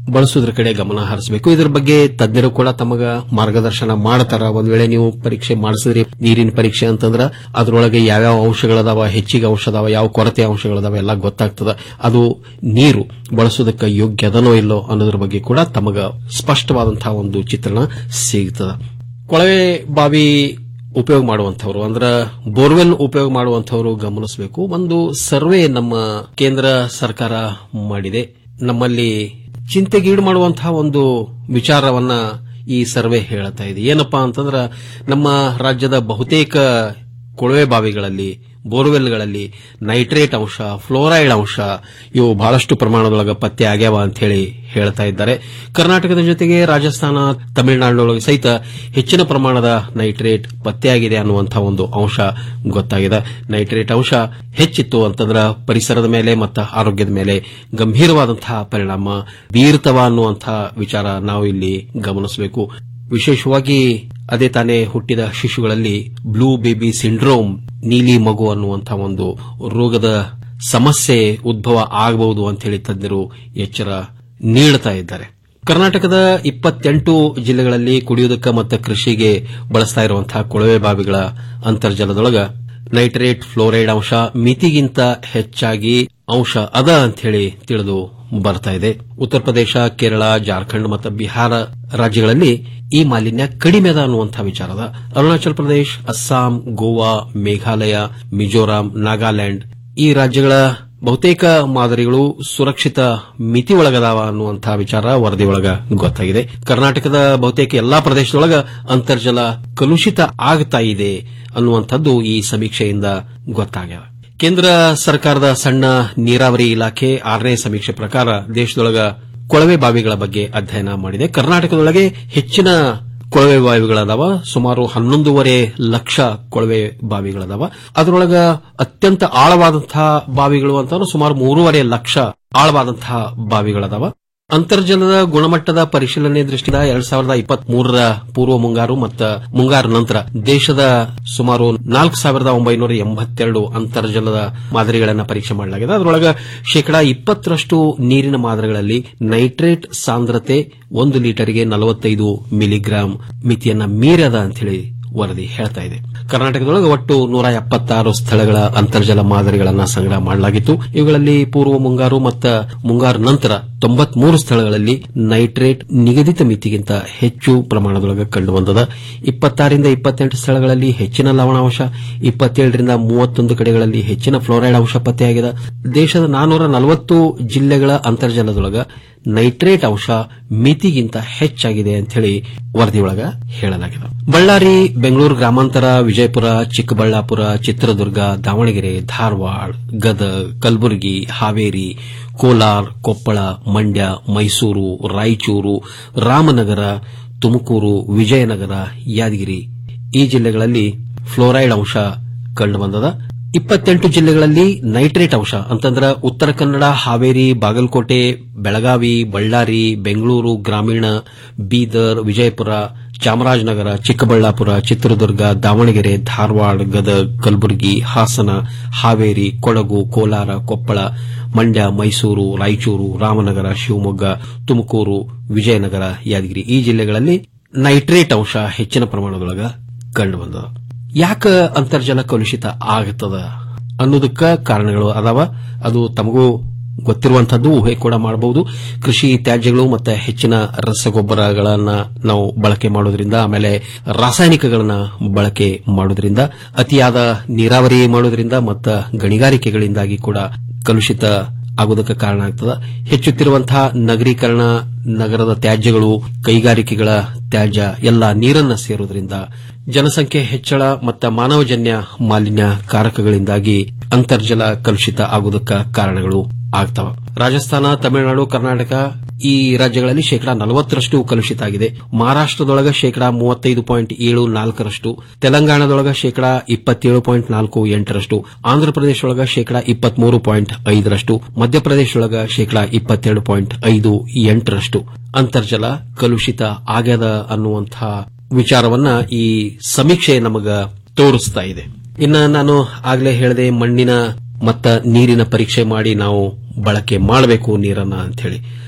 ಬಳಸೋದ್ರ ಕಡೆ ಗಮನ ಹರಿಸಬೇಕು ಇದ್ರ ಬಗ್ಗೆ ತಜ್ಞರು ಕೂಡ ತಮಗ ಮಾರ್ಗದರ್ಶನ ಮಾಡತಾರ ಒಂದ್ ವೇಳೆ ನೀವು ಪರೀಕ್ಷೆ ಮಾಡಿಸಿದ್ರಿ ನೀರಿನ ಪರೀಕ್ಷೆ ಅಂತಂದ್ರ ಅದ್ರೊಳಗೆ ಯಾವ್ಯಾವ ಅಂಶಗಳದಾವ ಹೆಚ್ಚಿಗೆ ಅಂಶ ಅದಾವ ಯಾವ ಕೊರತೆ ಅಂಶಗಳದಾವ ಎಲ್ಲ ಗೊತ್ತಾಗ್ತದ ಅದು ನೀರು ಬಳಸೋದಕ್ಕೆ ಯೋಗ್ಯ ಅದನೋ ಇಲ್ಲೋ ಅನ್ನೋದ್ರ ಬಗ್ಗೆ ಕೂಡ ತಮಗ ಸ್ಪಷ್ಟವಾದಂತಹ ಒಂದು ಚಿತ್ರಣ ಸಿಗ್ತದ ಕೊಳವೆ ಬಾವಿ ಉಪಯೋಗ ಮಾಡುವಂತವರು ಅಂದ್ರ ಬೋರ್ವೆಲ್ ಉಪಯೋಗ ಮಾಡುವಂತವರು ಗಮನಿಸಬೇಕು ಒಂದು ಸರ್ವೆ ನಮ್ಮ ಕೇಂದ್ರ ಸರ್ಕಾರ ಮಾಡಿದೆ ನಮ್ಮಲ್ಲಿ ಚಿಂತೆಗೀಡು ಮಾಡುವಂತಹ ಒಂದು ವಿಚಾರವನ್ನ ಈ ಸರ್ವೆ ಹೇಳುತ್ತಾ ಇದೆ ಏನಪ್ಪಾ ಅಂತಂದ್ರ ನಮ್ಮ ರಾಜ್ಯದ ಬಹುತೇಕ ಕೊಳವೆ ಬಾವಿಗಳಲ್ಲಿ ಬೋರ್ವೆಲ್ಗಳಲ್ಲಿ ನೈಟ್ರೇಟ್ ಅಂಶ ಫ್ಲೋರೈಡ್ ಅಂಶ ಇವು ಬಹಳಷ್ಟು ಪ್ರಮಾಣದೊಳಗೆ ಪತ್ತೆ ಆಗ್ಯಾವ ಅಂತ ಹೇಳಿ ಹೇಳ್ತಾ ಇದ್ದಾರೆ ಕರ್ನಾಟಕದ ಜೊತೆಗೆ ರಾಜಸ್ಥಾನ ತಮಿಳುನಾಡಿನೊಳಗೆ ಸಹಿತ ಹೆಚ್ಚಿನ ಪ್ರಮಾಣದ ನೈಟ್ರೇಟ್ ಪತ್ತೆಯಾಗಿದೆ ಅನ್ನುವಂತಹ ಒಂದು ಅಂಶ ಗೊತ್ತಾಗಿದೆ ನೈಟ್ರೇಟ್ ಅಂಶ ಹೆಚ್ಚಿತ್ತು ಅಂತಂದ್ರ ಪರಿಸರದ ಮೇಲೆ ಮತ್ತು ಆರೋಗ್ಯದ ಮೇಲೆ ಗಂಭೀರವಾದಂತಹ ಪರಿಣಾಮ ಬೀರ್ತವ ಅನ್ನುವಂತಹ ವಿಚಾರ ನಾವು ಇಲ್ಲಿ ಗಮನಿಸಬೇಕು ವಿಶೇಷವಾಗಿ ಅದೇ ತಾನೇ ಹುಟ್ಟಿದ ಶಿಶುಗಳಲ್ಲಿ ಬ್ಲೂ ಬೇಬಿ ಸಿಂಡ್ರೋಮ್ ನೀಲಿ ಮಗು ಅನ್ನುವಂತಹ ಒಂದು ರೋಗದ ಸಮಸ್ಯೆ ಉದ್ಭವ ಆಗಬಹುದು ಅಂತ ಹೇಳಿ ತಜ್ಞರು ಎಚ್ಚರ ನೀಡುತ್ತಾ ಇದ್ದಾರೆ ಕರ್ನಾಟಕದ ಇಪ್ಪತ್ತೆಂಟು ಜಿಲ್ಲೆಗಳಲ್ಲಿ ಕುಡಿಯುವುದಕ್ಕೆ ಮತ್ತು ಕೃಷಿಗೆ ಬಳಸ್ತಾ ಇರುವಂತಹ ಕೊಳವೆ ಬಾವಿಗಳ ಅಂತರ್ಜಲದೊಳಗ ನೈಟ್ರೇಟ್ ಫ್ಲೋರೈಡ್ ಅಂಶ ಮಿತಿಗಿಂತ ಹೆಚ್ಚಾಗಿ ಅಂಶ ಅದ ಅಂತ ಹೇಳಿ ತಿಳಿದು ಬರ್ತಾ ಇದೆ ಉತ್ತರ ಪ್ರದೇಶ ಕೇರಳ ಜಾರ್ಖಂಡ್ ಮತ್ತು ಬಿಹಾರ ರಾಜ್ಯಗಳಲ್ಲಿ ಈ ಮಾಲಿನ್ಯ ಕಡಿಮೆ ಅದ ಅನ್ನುವಂತಹ ವಿಚಾರದ ಅರುಣಾಚಲ ಪ್ರದೇಶ ಅಸ್ಸಾಂ ಗೋವಾ ಮೇಘಾಲಯ ಮಿಜೋರಾಂ ನಾಗಾಲ್ಯಾಂಡ್ ಈ ರಾಜ್ಯಗಳ ಬಹುತೇಕ ಮಾದರಿಗಳು ಸುರಕ್ಷಿತ ಮಿತಿ ಒಳಗದಾವ ಅನ್ನುವಂತಹ ವಿಚಾರ ವರದಿಯೊಳಗ ಗೊತ್ತಾಗಿದೆ ಕರ್ನಾಟಕದ ಬಹುತೇಕ ಎಲ್ಲಾ ಪ್ರದೇಶದೊಳಗ ಅಂತರ್ಜಲ ಕಲುಷಿತ ಆಗ್ತಾ ಇದೆ ಅನ್ನುವಂಥದ್ದು ಈ ಸಮೀಕ್ಷೆಯಿಂದ ಗೊತ್ತಾಗ್ಯದ ಕೇಂದ್ರ ಸರ್ಕಾರದ ಸಣ್ಣ ನೀರಾವರಿ ಇಲಾಖೆ ಆರನೇ ಸಮೀಕ್ಷೆ ಪ್ರಕಾರ ದೇಶದೊಳಗ ಕೊಳವೆ ಬಾವಿಗಳ ಬಗ್ಗೆ ಅಧ್ಯಯನ ಮಾಡಿದೆ ಕರ್ನಾಟಕದೊಳಗೆ ಹೆಚ್ಚಿನ ಕೊಳವೆ ಬಾವಿಗಳದಾವ ಸುಮಾರು ಹನ್ನೊಂದೂವರೆ ಲಕ್ಷ ಕೊಳವೆ ಬಾವಿಗಳದಾವ ಅದರೊಳಗ ಅತ್ಯಂತ ಆಳವಾದಂತಹ ಬಾವಿಗಳು ಅಂತಂದ್ರೆ ಸುಮಾರು ಮೂರುವರೆ ಲಕ್ಷ ಆಳವಾದಂತಹ ಬಾವಿಗಳದಾವ ಅಂತರ್ಜಲದ ಗುಣಮಟ್ಟದ ಪರಿಶೀಲನೆ ದೃಷ್ಟಿಯಿಂದ ಎರಡ್ ಸಾವಿರದ ಇಪ್ಪತ್ತ್ ಮೂರರ ಪೂರ್ವ ಮುಂಗಾರು ಮತ್ತು ಮುಂಗಾರು ನಂತರ ದೇಶದ ಸುಮಾರು ನಾಲ್ಕು ಸಾವಿರದ ಒಂಬೈನೂರ ಎಂಬತ್ತೆರಡು ಅಂತರ್ಜಲದ ಮಾದರಿಗಳನ್ನು ಪರೀಕ್ಷೆ ಮಾಡಲಾಗಿದೆ ಅದರೊಳಗ ಶೇಕಡಾ ಇಪ್ಪತ್ತರಷ್ಟು ನೀರಿನ ಮಾದರಿಗಳಲ್ಲಿ ನೈಟ್ರೇಟ್ ಸಾಂದ್ರತೆ ಒಂದು ಲೀಟರ್ಗೆ ನಲವತ್ತೈದು ಮಿಲಿಗ್ರಾಂ ಮಿತಿಯನ್ನ ಮೀರದ ಅಂತ ಹೇಳಿ ವರದಿ ಹೇಳ್ತಾ ಇದೆ ಕರ್ನಾಟಕದೊಳಗೆ ಒಟ್ಟು ನೂರ ಎಪ್ಪತ್ತಾರು ಸ್ಥಳಗಳ ಅಂತರ್ಜಲ ಮಾದರಿಗಳನ್ನು ಸಂಗ್ರಹ ಮಾಡಲಾಗಿತ್ತು ಇವುಗಳಲ್ಲಿ ಪೂರ್ವ ಮುಂಗಾರು ಮತ್ತು ಮುಂಗಾರು ನಂತರ ತೊಂಬತ್ಮೂರು ಸ್ಥಳಗಳಲ್ಲಿ ನೈಟ್ರೇಟ್ ನಿಗದಿತ ಮಿತಿಗಿಂತ ಹೆಚ್ಚು ಪ್ರಮಾಣದೊಳಗೆ ಕಂಡುಬಂದದ ಇಪ್ಪತ್ತಾರರಿಂದ ಇಪ್ಪತ್ತೆಂಟು ಸ್ಥಳಗಳಲ್ಲಿ ಹೆಚ್ಚಿನ ಲವಣಾಂಶ ಇಪ್ಪತ್ತೇಳರಿಂದ ಮೂವತ್ತೊಂದು ಕಡೆಗಳಲ್ಲಿ ಹೆಚ್ಚಿನ ಫ್ಲೋರೈಡ್ ಅಂಶ ಪತ್ತೆಯಾಗಿದೆ ದೇಶದ ನಾನೂರ ನಲವತ್ತು ಜಿಲ್ಲೆಗಳ ಅಂತರ್ಜಲದೊಳಗ ನೈಟ್ರೇಟ್ ಅಂಶ ಮಿತಿಗಿಂತ ಹೆಚ್ಚಾಗಿದೆ ಅಂತ ಹೇಳಿ ವರದಿಯೊಳಗ ಹೇಳಲಾಗಿದೆ ಬಳ್ಳಾರಿ ಬೆಂಗಳೂರು ಗ್ರಾಮಾಂತರ ವಿಜಯಪುರ ಚಿಕ್ಕಬಳ್ಳಾಪುರ ಚಿತ್ರದುರ್ಗ ದಾವಣಗೆರೆ ಧಾರವಾಡ ಗದಗ ಕಲಬುರಗಿ ಹಾವೇರಿ ಕೋಲಾರ ಕೊಪ್ಪಳ ಮಂಡ್ಯ ಮೈಸೂರು ರಾಯಚೂರು ರಾಮನಗರ ತುಮಕೂರು ವಿಜಯನಗರ ಯಾದಗಿರಿ ಈ ಜಿಲ್ಲೆಗಳಲ್ಲಿ ಫ್ಲೋರೈಡ್ ಅಂಶ ಕಂಡುಬಂದದ ಇಪ್ಪತ್ತೆಂಟು ಜಿಲ್ಲೆಗಳಲ್ಲಿ ನೈಟ್ರೇಟ್ ಅಂಶ ಅಂತಂದ್ರ ಉತ್ತರ ಕನ್ನಡ ಹಾವೇರಿ ಬಾಗಲಕೋಟೆ ಬೆಳಗಾವಿ ಬಳ್ಳಾರಿ ಬೆಂಗಳೂರು ಗ್ರಾಮೀಣ ಬೀದರ್ ವಿಜಯಪುರ ಚಾಮರಾಜನಗರ ಚಿಕ್ಕಬಳ್ಳಾಪುರ ಚಿತ್ರದುರ್ಗ ದಾವಣಗೆರೆ ಧಾರವಾಡ ಗದಗ ಕಲಬುರಗಿ ಹಾಸನ ಹಾವೇರಿ ಕೊಡಗು ಕೋಲಾರ ಕೊಪ್ಪಳ ಮಂಡ್ಯ ಮೈಸೂರು ರಾಯಚೂರು ರಾಮನಗರ ಶಿವಮೊಗ್ಗ ತುಮಕೂರು ವಿಜಯನಗರ ಯಾದಗಿರಿ ಈ ಜಿಲ್ಲೆಗಳಲ್ಲಿ ನೈಟ್ರೇಟ್ ಅಂಶ ಹೆಚ್ಚಿನ ಪ್ರಮಾಣದೊಳಗ ಕಂಡುಬಂದದ ಯಾಕ ಅಂತರ್ಜಲ ಕಲುಷಿತ ಆಗತ್ತದ ಅನ್ನೋದಕ್ಕ ಕಾರಣಗಳು ಅದಾವ ಅದು ತಮಗೂ ಗೊತ್ತಿರುವಂತದ್ದು ಊಹೆ ಕೂಡ ಮಾಡಬಹುದು ಕೃಷಿ ತ್ಯಾಜ್ಯಗಳು ಮತ್ತು ಹೆಚ್ಚಿನ ರಸಗೊಬ್ಬರಗಳನ್ನ ನಾವು ಬಳಕೆ ಮಾಡೋದ್ರಿಂದ ಆಮೇಲೆ ರಾಸಾಯನಿಕಗಳನ್ನ ಬಳಕೆ ಮಾಡೋದ್ರಿಂದ ಅತಿಯಾದ ನೀರಾವರಿ ಮಾಡೋದ್ರಿಂದ ಮತ್ತು ಗಣಿಗಾರಿಕೆಗಳಿಂದಾಗಿ ಕೂಡ ಕಲುಷಿತ ಆಗೋದಕ್ಕೆ ಕಾರಣ ಆಗ್ತದ ಹೆಚ್ಚುತ್ತಿರುವಂತಹ ನಗರೀಕರಣ ನಗರದ ತ್ಯಾಜ್ಯಗಳು ಕೈಗಾರಿಕೆಗಳ ತ್ಯಾಜ್ಯ ಎಲ್ಲ ನೀರನ್ನ ಸೇರೋದ್ರಿಂದ ಜನಸಂಖ್ಯೆ ಹೆಚ್ಚಳ ಮತ್ತು ಮಾನವಜನ್ಯ ಮಾಲಿನ್ಯ ಕಾರಕಗಳಿಂದಾಗಿ ಅಂತರ್ಜಲ ಕಲುಷಿತ ಆಗುವುದಕ್ಕೆ ಕಾರಣಗಳು ಆಗ್ತವ ರಾಜಸ್ಥಾನ ತಮಿಳುನಾಡು ಕರ್ನಾಟಕ ಈ ರಾಜ್ಯಗಳಲ್ಲಿ ಶೇಕಡಾ ನಲವತ್ತರಷ್ಟು ಕಲುಷಿತ ಆಗಿದೆ ಮಹಾರಾಷ್ಟದೊಳಗ ಶೇಕಡಾ ಮೂವತ್ತೈದು ಪಾಯಿಂಟ್ ಏಳು ನಾಲ್ಕರಷ್ಟು ತೆಲಂಗಾಣದೊಳಗ ಶೇಕಡಾ ಇಪ್ಪತ್ತೇಳು ಪಾಯಿಂಟ್ ನಾಲ್ಕು ಎಂಟರಷ್ಟು ಆಂಧ್ರಪ್ರದೇಶದೊಳಗ ಶೇಕಡಾ ಇಪ್ಪತ್ಮೂರು ಪಾಯಿಂಟ್ ಐದರಷ್ಟು ಮಧ್ಯಪ್ರದೇಶದೊಳಗ ಶೇಕಡಾ ಇಪ್ಪತ್ತೆರಡು ಪಾಯಿಂಟ್ ಐದು ಎಂಟರಷ್ಟು ಅಂತರ್ಜಲ ಕಲುಷಿತ ಆಗ್ಯದ ಅನ್ನುವಂತಹ ವಿಚಾರವನ್ನ ಈ ಸಮೀಕ್ಷೆ ನಮಗ ತೋರಿಸ್ತಾ ಇದೆ ಇನ್ನ ನಾನು ಆಗ್ಲೇ ಹೇಳಿದೆ ಮಣ್ಣಿನ ಮತ್ತ ನೀರಿನ ಪರೀಕ್ಷೆ ಮಾಡಿ ನಾವು ಬಳಕೆ ಮಾಡಬೇಕು ನೀರನ್ನ ಅಂತ ಹೇಳಿ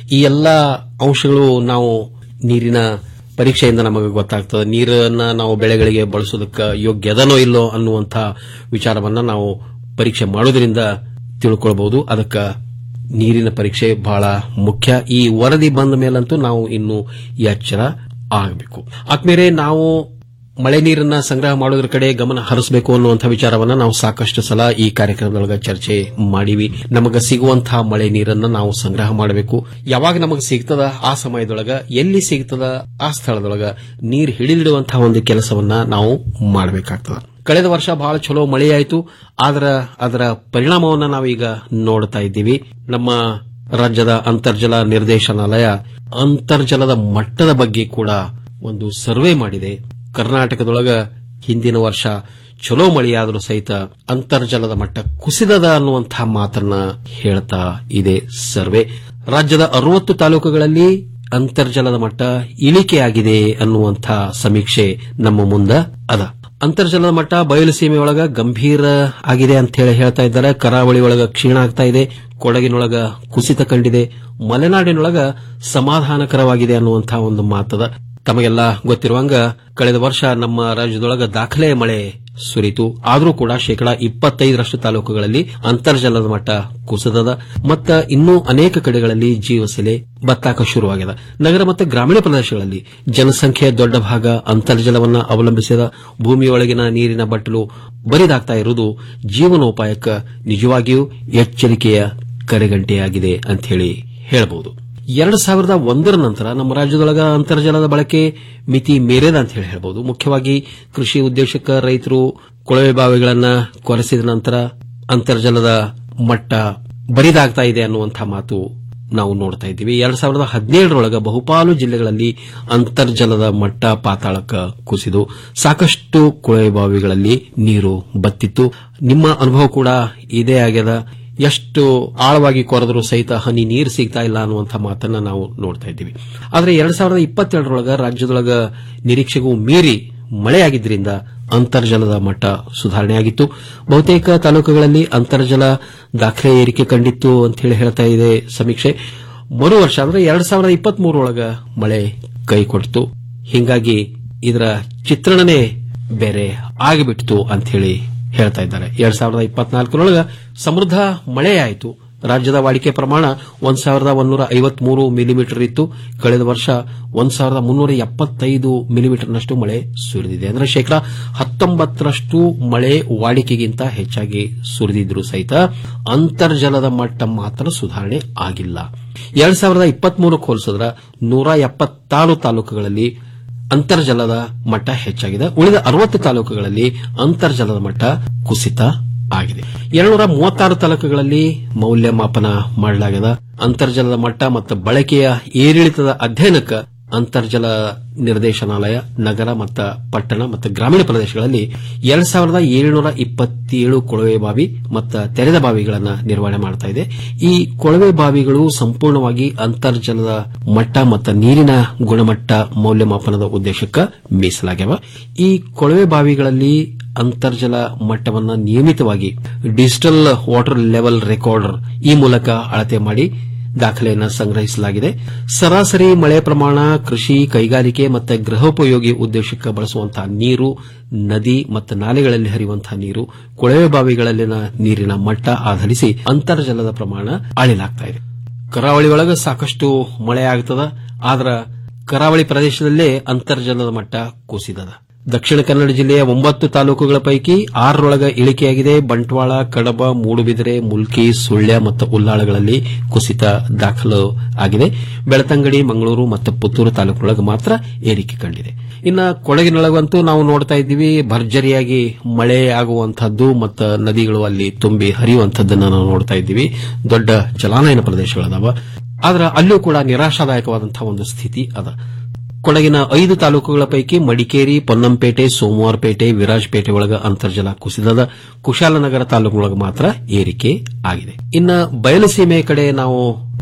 ಈ ಎಲ್ಲ ಅಂಶಗಳು ನಾವು ನೀರಿನ ಪರೀಕ್ಷೆಯಿಂದ ನಮಗೆ ಗೊತ್ತಾಗ್ತದೆ ನೀರನ್ನ ನಾವು ಬೆಳೆಗಳಿಗೆ ಬಳಸೋದಕ್ಕೆ ಯೋಗ್ಯದನೋ ಇಲ್ಲೋ ಅನ್ನುವಂಥ ವಿಚಾರವನ್ನ ನಾವು ಪರೀಕ್ಷೆ ಮಾಡೋದ್ರಿಂದ ತಿಳ್ಕೊಳ್ಬಹುದು ಅದಕ್ಕೆ ನೀರಿನ ಪರೀಕ್ಷೆ ಬಹಳ ಮುಖ್ಯ ಈ ವರದಿ ಬಂದ ಮೇಲಂತೂ ನಾವು ಇನ್ನು ಎಚ್ಚರ ಆಗಬೇಕು ಆದ್ಮೇಲೆ ನಾವು ಮಳೆ ನೀರನ್ನ ಸಂಗ್ರಹ ಮಾಡೋದ್ರ ಕಡೆ ಗಮನ ಹರಿಸಬೇಕು ಅನ್ನುವಂಥ ವಿಚಾರವನ್ನ ನಾವು ಸಾಕಷ್ಟು ಸಲ ಈ ಕಾರ್ಯಕ್ರಮದೊಳಗ ಚರ್ಚೆ ಮಾಡಿವಿ ನಮಗೆ ಸಿಗುವಂತಹ ಮಳೆ ನೀರನ್ನ ನಾವು ಸಂಗ್ರಹ ಮಾಡಬೇಕು ಯಾವಾಗ ನಮಗೆ ಸಿಗ್ತದ ಆ ಸಮಯದೊಳಗ ಎಲ್ಲಿ ಸಿಗ್ತದ ಆ ಸ್ಥಳದೊಳಗ ನೀರು ಹಿಡಿದಿಡುವಂತಹ ಒಂದು ಕೆಲಸವನ್ನ ನಾವು ಮಾಡಬೇಕಾಗ್ತದ ಕಳೆದ ವರ್ಷ ಬಹಳ ಚಲೋ ಮಳೆಯಾಯಿತು ಆದ್ರ ಅದರ ಪರಿಣಾಮವನ್ನ ನಾವೀಗ ನೋಡ್ತಾ ಇದ್ದೀವಿ ನಮ್ಮ ರಾಜ್ಯದ ಅಂತರ್ಜಲ ನಿರ್ದೇಶನಾಲಯ ಅಂತರ್ಜಲದ ಮಟ್ಟದ ಬಗ್ಗೆ ಕೂಡ ಒಂದು ಸರ್ವೆ ಮಾಡಿದೆ ಕರ್ನಾಟಕದೊಳಗ ಹಿಂದಿನ ವರ್ಷ ಚಲೋ ಮಳೆಯಾದರೂ ಸಹಿತ ಅಂತರ್ಜಲದ ಮಟ್ಟ ಕುಸಿದದ ಅನ್ನುವಂತಹ ಮಾತನ್ನ ಹೇಳ್ತಾ ಇದೆ ಸರ್ವೆ ರಾಜ್ಯದ ಅರವತ್ತು ತಾಲೂಕುಗಳಲ್ಲಿ ಅಂತರ್ಜಲದ ಮಟ್ಟ ಇಳಿಕೆಯಾಗಿದೆ ಅನ್ನುವಂಥ ಸಮೀಕ್ಷೆ ನಮ್ಮ ಮುಂದ ಅದ ಅಂತರ್ಜಲದ ಮಟ್ಟ ಬಯಲು ಸೀಮೆಯೊಳಗ ಗಂಭೀರ ಆಗಿದೆ ಅಂತ ಹೇಳಿ ಹೇಳ್ತಾ ಇದ್ದಾರೆ ಕರಾವಳಿ ಒಳಗ ಕ್ಷೀಣ ಆಗ್ತಾ ಇದೆ ಕೊಡಗಿನೊಳಗ ಕುಸಿತ ಕಂಡಿದೆ ಮಲೆನಾಡಿನೊಳಗ ಸಮಾಧಾನಕರವಾಗಿದೆ ಅನ್ನುವಂತಹ ಒಂದು ಮಾತದ ತಮಗೆಲ್ಲ ಗೊತ್ತಿರುವಂಗ ಕಳೆದ ವರ್ಷ ನಮ್ಮ ರಾಜ್ಯದೊಳಗ ದಾಖಲೆ ಮಳೆ ಸುರಿತು ಆದರೂ ಕೂಡ ಶೇಕಡಾ ಇಪ್ಪತ್ತೈದರಷ್ಟು ತಾಲೂಕುಗಳಲ್ಲಿ ಅಂತರ್ಜಲದ ಮಟ್ಟ ಕುಸಿದದ ಮತ್ತ ಇನ್ನೂ ಅನೇಕ ಕಡೆಗಳಲ್ಲಿ ಜೀವಸೆಲೆ ಬತ್ತಾಕ ಶುರುವಾಗಿದೆ ನಗರ ಮತ್ತು ಗ್ರಾಮೀಣ ಪ್ರದೇಶಗಳಲ್ಲಿ ಜನಸಂಖ್ಯೆಯ ದೊಡ್ಡ ಭಾಗ ಅಂತರ್ಜಲವನ್ನ ಅವಲಂಬಿಸಿದ ಭೂಮಿಯೊಳಗಿನ ನೀರಿನ ಬಟ್ಟಲು ಬರಿದಾಗ್ತಾ ಇರುವುದು ಜೀವನೋಪಾಯಕ್ಕೆ ನಿಜವಾಗಿಯೂ ಎಚ್ಚರಿಕೆಯ ಕರೆಗಂಟೆಯಾಗಿದೆ ಅಂತ ಹೇಳಿ ಹೇಳಬಹುದು ಎರಡು ಸಾವಿರದ ಒಂದರ ನಂತರ ನಮ್ಮ ರಾಜ್ಯದೊಳಗ ಅಂತರ್ಜಲದ ಬಳಕೆ ಮಿತಿ ಮೇರೆದ ಅಂತ ಹೇಳಿ ಹೇಳಬಹುದು ಮುಖ್ಯವಾಗಿ ಕೃಷಿ ಉದ್ದೇಶಕ್ಕೆ ರೈತರು ಕೊಳವೆ ಬಾವಿಗಳನ್ನ ಕೊರೆಸಿದ ನಂತರ ಅಂತರ್ಜಲದ ಮಟ್ಟ ಬರಿದಾಗ್ತಾ ಇದೆ ಅನ್ನುವಂಥ ಮಾತು ನಾವು ನೋಡ್ತಾ ಇದ್ದೀವಿ ಎರಡ್ ಸಾವಿರದ ಹದಿನೇಳರೊಳಗ ಬಹುಪಾಲು ಜಿಲ್ಲೆಗಳಲ್ಲಿ ಅಂತರ್ಜಲದ ಮಟ್ಟ ಪಾತಾಳಕ್ಕ ಕುಸಿದು ಸಾಕಷ್ಟು ಕೊಳವೆ ಬಾವಿಗಳಲ್ಲಿ ನೀರು ಬತ್ತಿತ್ತು ನಿಮ್ಮ ಅನುಭವ ಕೂಡ ಇದೇ ಆಗ್ಯದ ಎಷ್ಟು ಆಳವಾಗಿ ಕೊರೆದರೂ ಸಹಿತ ಹನಿ ನೀರು ಸಿಗ್ತಾ ಇಲ್ಲ ಅನ್ನುವಂಥ ಮಾತನ್ನ ನಾವು ನೋಡ್ತಾ ಇದ್ದೀವಿ ಆದರೆ ಎರಡ್ ಸಾವಿರದ ಇಪ್ಪತ್ತೆರಡರೊಳಗ ರಾಜ್ಯದೊಳಗ ನಿರೀಕ್ಷೆಗೂ ಮೀರಿ ಮಳೆಯಾಗಿದ್ದರಿಂದ ಅಂತರ್ಜಲದ ಮಟ್ಟ ಸುಧಾರಣೆಯಾಗಿತ್ತು ಬಹುತೇಕ ತಾಲೂಕುಗಳಲ್ಲಿ ಅಂತರ್ಜಲ ದಾಖಲೆ ಏರಿಕೆ ಕಂಡಿತ್ತು ಅಂತ ಹೇಳಿ ಹೇಳ್ತಾ ಇದೆ ಸಮೀಕ್ಷೆ ಮರು ವರ್ಷ ಅಂದ್ರೆ ಎರಡ್ ಸಾವಿರದ ಇಪ್ಪತ್ಮೂರರೊಳಗ ಮಳೆ ಕೈ ಕೊಡ್ತು ಹಿಂಗಾಗಿ ಇದರ ಚಿತ್ರಣನೇ ಬೇರೆ ಆಗಿಬಿಟ್ಟಿತು ಅಂತ ಹೇಳಿ ಹೇಳ್ತಾ ಇದ್ದಾರೆ ಎರಡ್ ಸಾವಿರದ ಇಪ್ಪತ್ನಾಲ್ಕರೊಳಗ ಸಮೃದ್ಧ ಮಳೆಯಾಯಿತು ರಾಜ್ಯದ ವಾಡಿಕೆ ಪ್ರಮಾಣ ಒಂದ್ ಸಾವಿರದ ಒಂದೂರ ಐವತ್ಮೂರು ಮಿಲಿಮೀಟರ್ ಇತ್ತು ಕಳೆದ ವರ್ಷ ಒಂದ್ ಸಾವಿರದ ಮುನ್ನೂರ ಎಪ್ಪತ್ತೈದು ಮಿಲಿಮೀಟರ್ನಷ್ಟು ಮಳೆ ಸುರಿದಿದೆ ಅಂದ್ರೆ ಶೇಕಡಾ ಹತ್ತೊಂಬತ್ತರಷ್ಟು ಮಳೆ ವಾಡಿಕೆಗಿಂತ ಹೆಚ್ಚಾಗಿ ಸುರಿದಿದ್ರು ಸಹಿತ ಅಂತರ್ಜಲದ ಮಟ್ಟ ಮಾತ್ರ ಸುಧಾರಣೆ ಆಗಿಲ್ಲ ಎರಡ್ ಸಾವಿರದ ಇಪ್ಪತ್ಮೂರಕ್ಕೆ ಹೋಲಿಸಿದ್ರೆ ನೂರ ಎಪ್ಪತ್ತಾರು ತಾಲೂಕುಗಳಲ್ಲಿ ಅಂತರ್ಜಲದ ಮಟ್ಟ ಹೆಚ್ಚಾಗಿದೆ ಉಳಿದ ಅರವತ್ತು ತಾಲೂಕುಗಳಲ್ಲಿ ಅಂತರ್ಜಲದ ಮಟ್ಟ ಕುಸಿತ ಆಗಿದೆ ಎರಡ್ನೂರ ಮೂವತ್ತಾರು ತಾಲೂಕುಗಳಲ್ಲಿ ಮೌಲ್ಯಮಾಪನ ಮಾಡಲಾಗಿದೆ ಅಂತರ್ಜಲದ ಮಟ್ಟ ಮತ್ತು ಬಳಕೆಯ ಏರಿಳಿತದ ಅಧ್ಯಯನಕ್ಕೆ ಅಂತರ್ಜಲ ನಿರ್ದೇಶನಾಲಯ ನಗರ ಮತ್ತು ಪಟ್ಟಣ ಮತ್ತು ಗ್ರಾಮೀಣ ಪ್ರದೇಶಗಳಲ್ಲಿ ಎರಡ್ ಸಾವಿರದ ಏಳುನೂರ ಇಪ್ಪತ್ತೇಳು ಕೊಳವೆ ಬಾವಿ ಮತ್ತು ತೆರೆದ ಬಾವಿಗಳನ್ನು ನಿರ್ವಹಣೆ ಮಾಡ್ತಾ ಇದೆ ಈ ಕೊಳವೆ ಬಾವಿಗಳು ಸಂಪೂರ್ಣವಾಗಿ ಅಂತರ್ಜಲದ ಮಟ್ಟ ಮತ್ತು ನೀರಿನ ಗುಣಮಟ್ಟ ಮೌಲ್ಯಮಾಪನದ ಉದ್ದೇಶಕ್ಕೆ ಮೀಸಲಾಗ್ಯವ ಈ ಕೊಳವೆ ಬಾವಿಗಳಲ್ಲಿ ಅಂತರ್ಜಲ ಮಟ್ಟವನ್ನು ನಿಯಮಿತವಾಗಿ ಡಿಜಿಟಲ್ ವಾಟರ್ ಲೆವೆಲ್ ರೆಕಾರ್ಡರ್ ಈ ಮೂಲಕ ಅಳತೆ ಮಾಡಿ ದಾಖಲೆಯನ್ನು ಸಂಗ್ರಹಿಸಲಾಗಿದೆ ಸರಾಸರಿ ಮಳೆ ಪ್ರಮಾಣ ಕೃಷಿ ಕೈಗಾರಿಕೆ ಮತ್ತು ಗೃಹೋಪಯೋಗಿ ಉದ್ದೇಶಕ್ಕೆ ಬಳಸುವಂತಹ ನೀರು ನದಿ ಮತ್ತು ನಾಲೆಗಳಲ್ಲಿ ಹರಿಯುವಂತಹ ನೀರು ಕೊಳವೆ ಬಾವಿಗಳಲ್ಲಿನ ನೀರಿನ ಮಟ್ಟ ಆಧರಿಸಿ ಅಂತರ್ಜಲದ ಪ್ರಮಾಣ ಅಳಿಲಾಗ್ತಾ ಇದೆ ಕರಾವಳಿ ಒಳಗೆ ಸಾಕಷ್ಟು ಮಳೆ ಆಗ್ತದ ಆದ್ರ ಕರಾವಳಿ ಪ್ರದೇಶದಲ್ಲೇ ಅಂತರ್ಜಲದ ಮಟ್ಟ ಕುಸಿದದ ದಕ್ಷಿಣ ಕನ್ನಡ ಜಿಲ್ಲೆಯ ಒಂಬತ್ತು ತಾಲೂಕುಗಳ ಪೈಕಿ ಆರರೊಳಗ ಇಳಿಕೆಯಾಗಿದೆ ಬಂಟ್ವಾಳ ಕಡಬ ಮೂಡುಬಿದಿರೆ ಮುಲ್ಕಿ ಸುಳ್ಯ ಮತ್ತು ಉಲ್ಲಾಳಗಳಲ್ಲಿ ಕುಸಿತ ದಾಖಲು ಆಗಿದೆ ಬೆಳತಂಗಡಿ ಮಂಗಳೂರು ಮತ್ತು ಪುತ್ತೂರು ತಾಲೂಕುಗಳೊಳಗೆ ಮಾತ್ರ ಏರಿಕೆ ಕಂಡಿದೆ ಇನ್ನು ಕೊಡಗಿನೊಳಗಂತೂ ನಾವು ನೋಡ್ತಾ ಇದ್ದೀವಿ ಭರ್ಜರಿಯಾಗಿ ಮಳೆ ಆಗುವಂತಹದ್ದು ಮತ್ತು ನದಿಗಳು ಅಲ್ಲಿ ತುಂಬಿ ಹರಿಯುವಂತದ್ದನ್ನು ನಾವು ನೋಡ್ತಾ ಇದ್ದೀವಿ ದೊಡ್ಡ ಜಲಾನಯನ ಪ್ರದೇಶಗಳದಾವ ಆದ್ರೆ ಅಲ್ಲೂ ಕೂಡ ನಿರಾಶಾದಾಯಕವಾದಂತಹ ಒಂದು ಸ್ಥಿತಿ ಅದ ಕೊಡಗಿನ ಐದು ತಾಲೂಕುಗಳ ಪೈಕಿ ಮಡಿಕೇರಿ ಪೊನ್ನಂಪೇಟೆ ಸೋಮವಾರಪೇಟೆ ವಿರಾಜಪೇಟೆ ಒಳಗ ಅಂತರ್ಜಲ ಕುಸಿದದ ಕುಶಾಲನಗರ ತಾಲೂಕಿನೊಳಗೆ ಮಾತ್ರ ಏರಿಕೆ ಆಗಿದೆ ಇನ್ನು ಬಯಲುಸೀಮೆ ಕಡೆ ನಾವು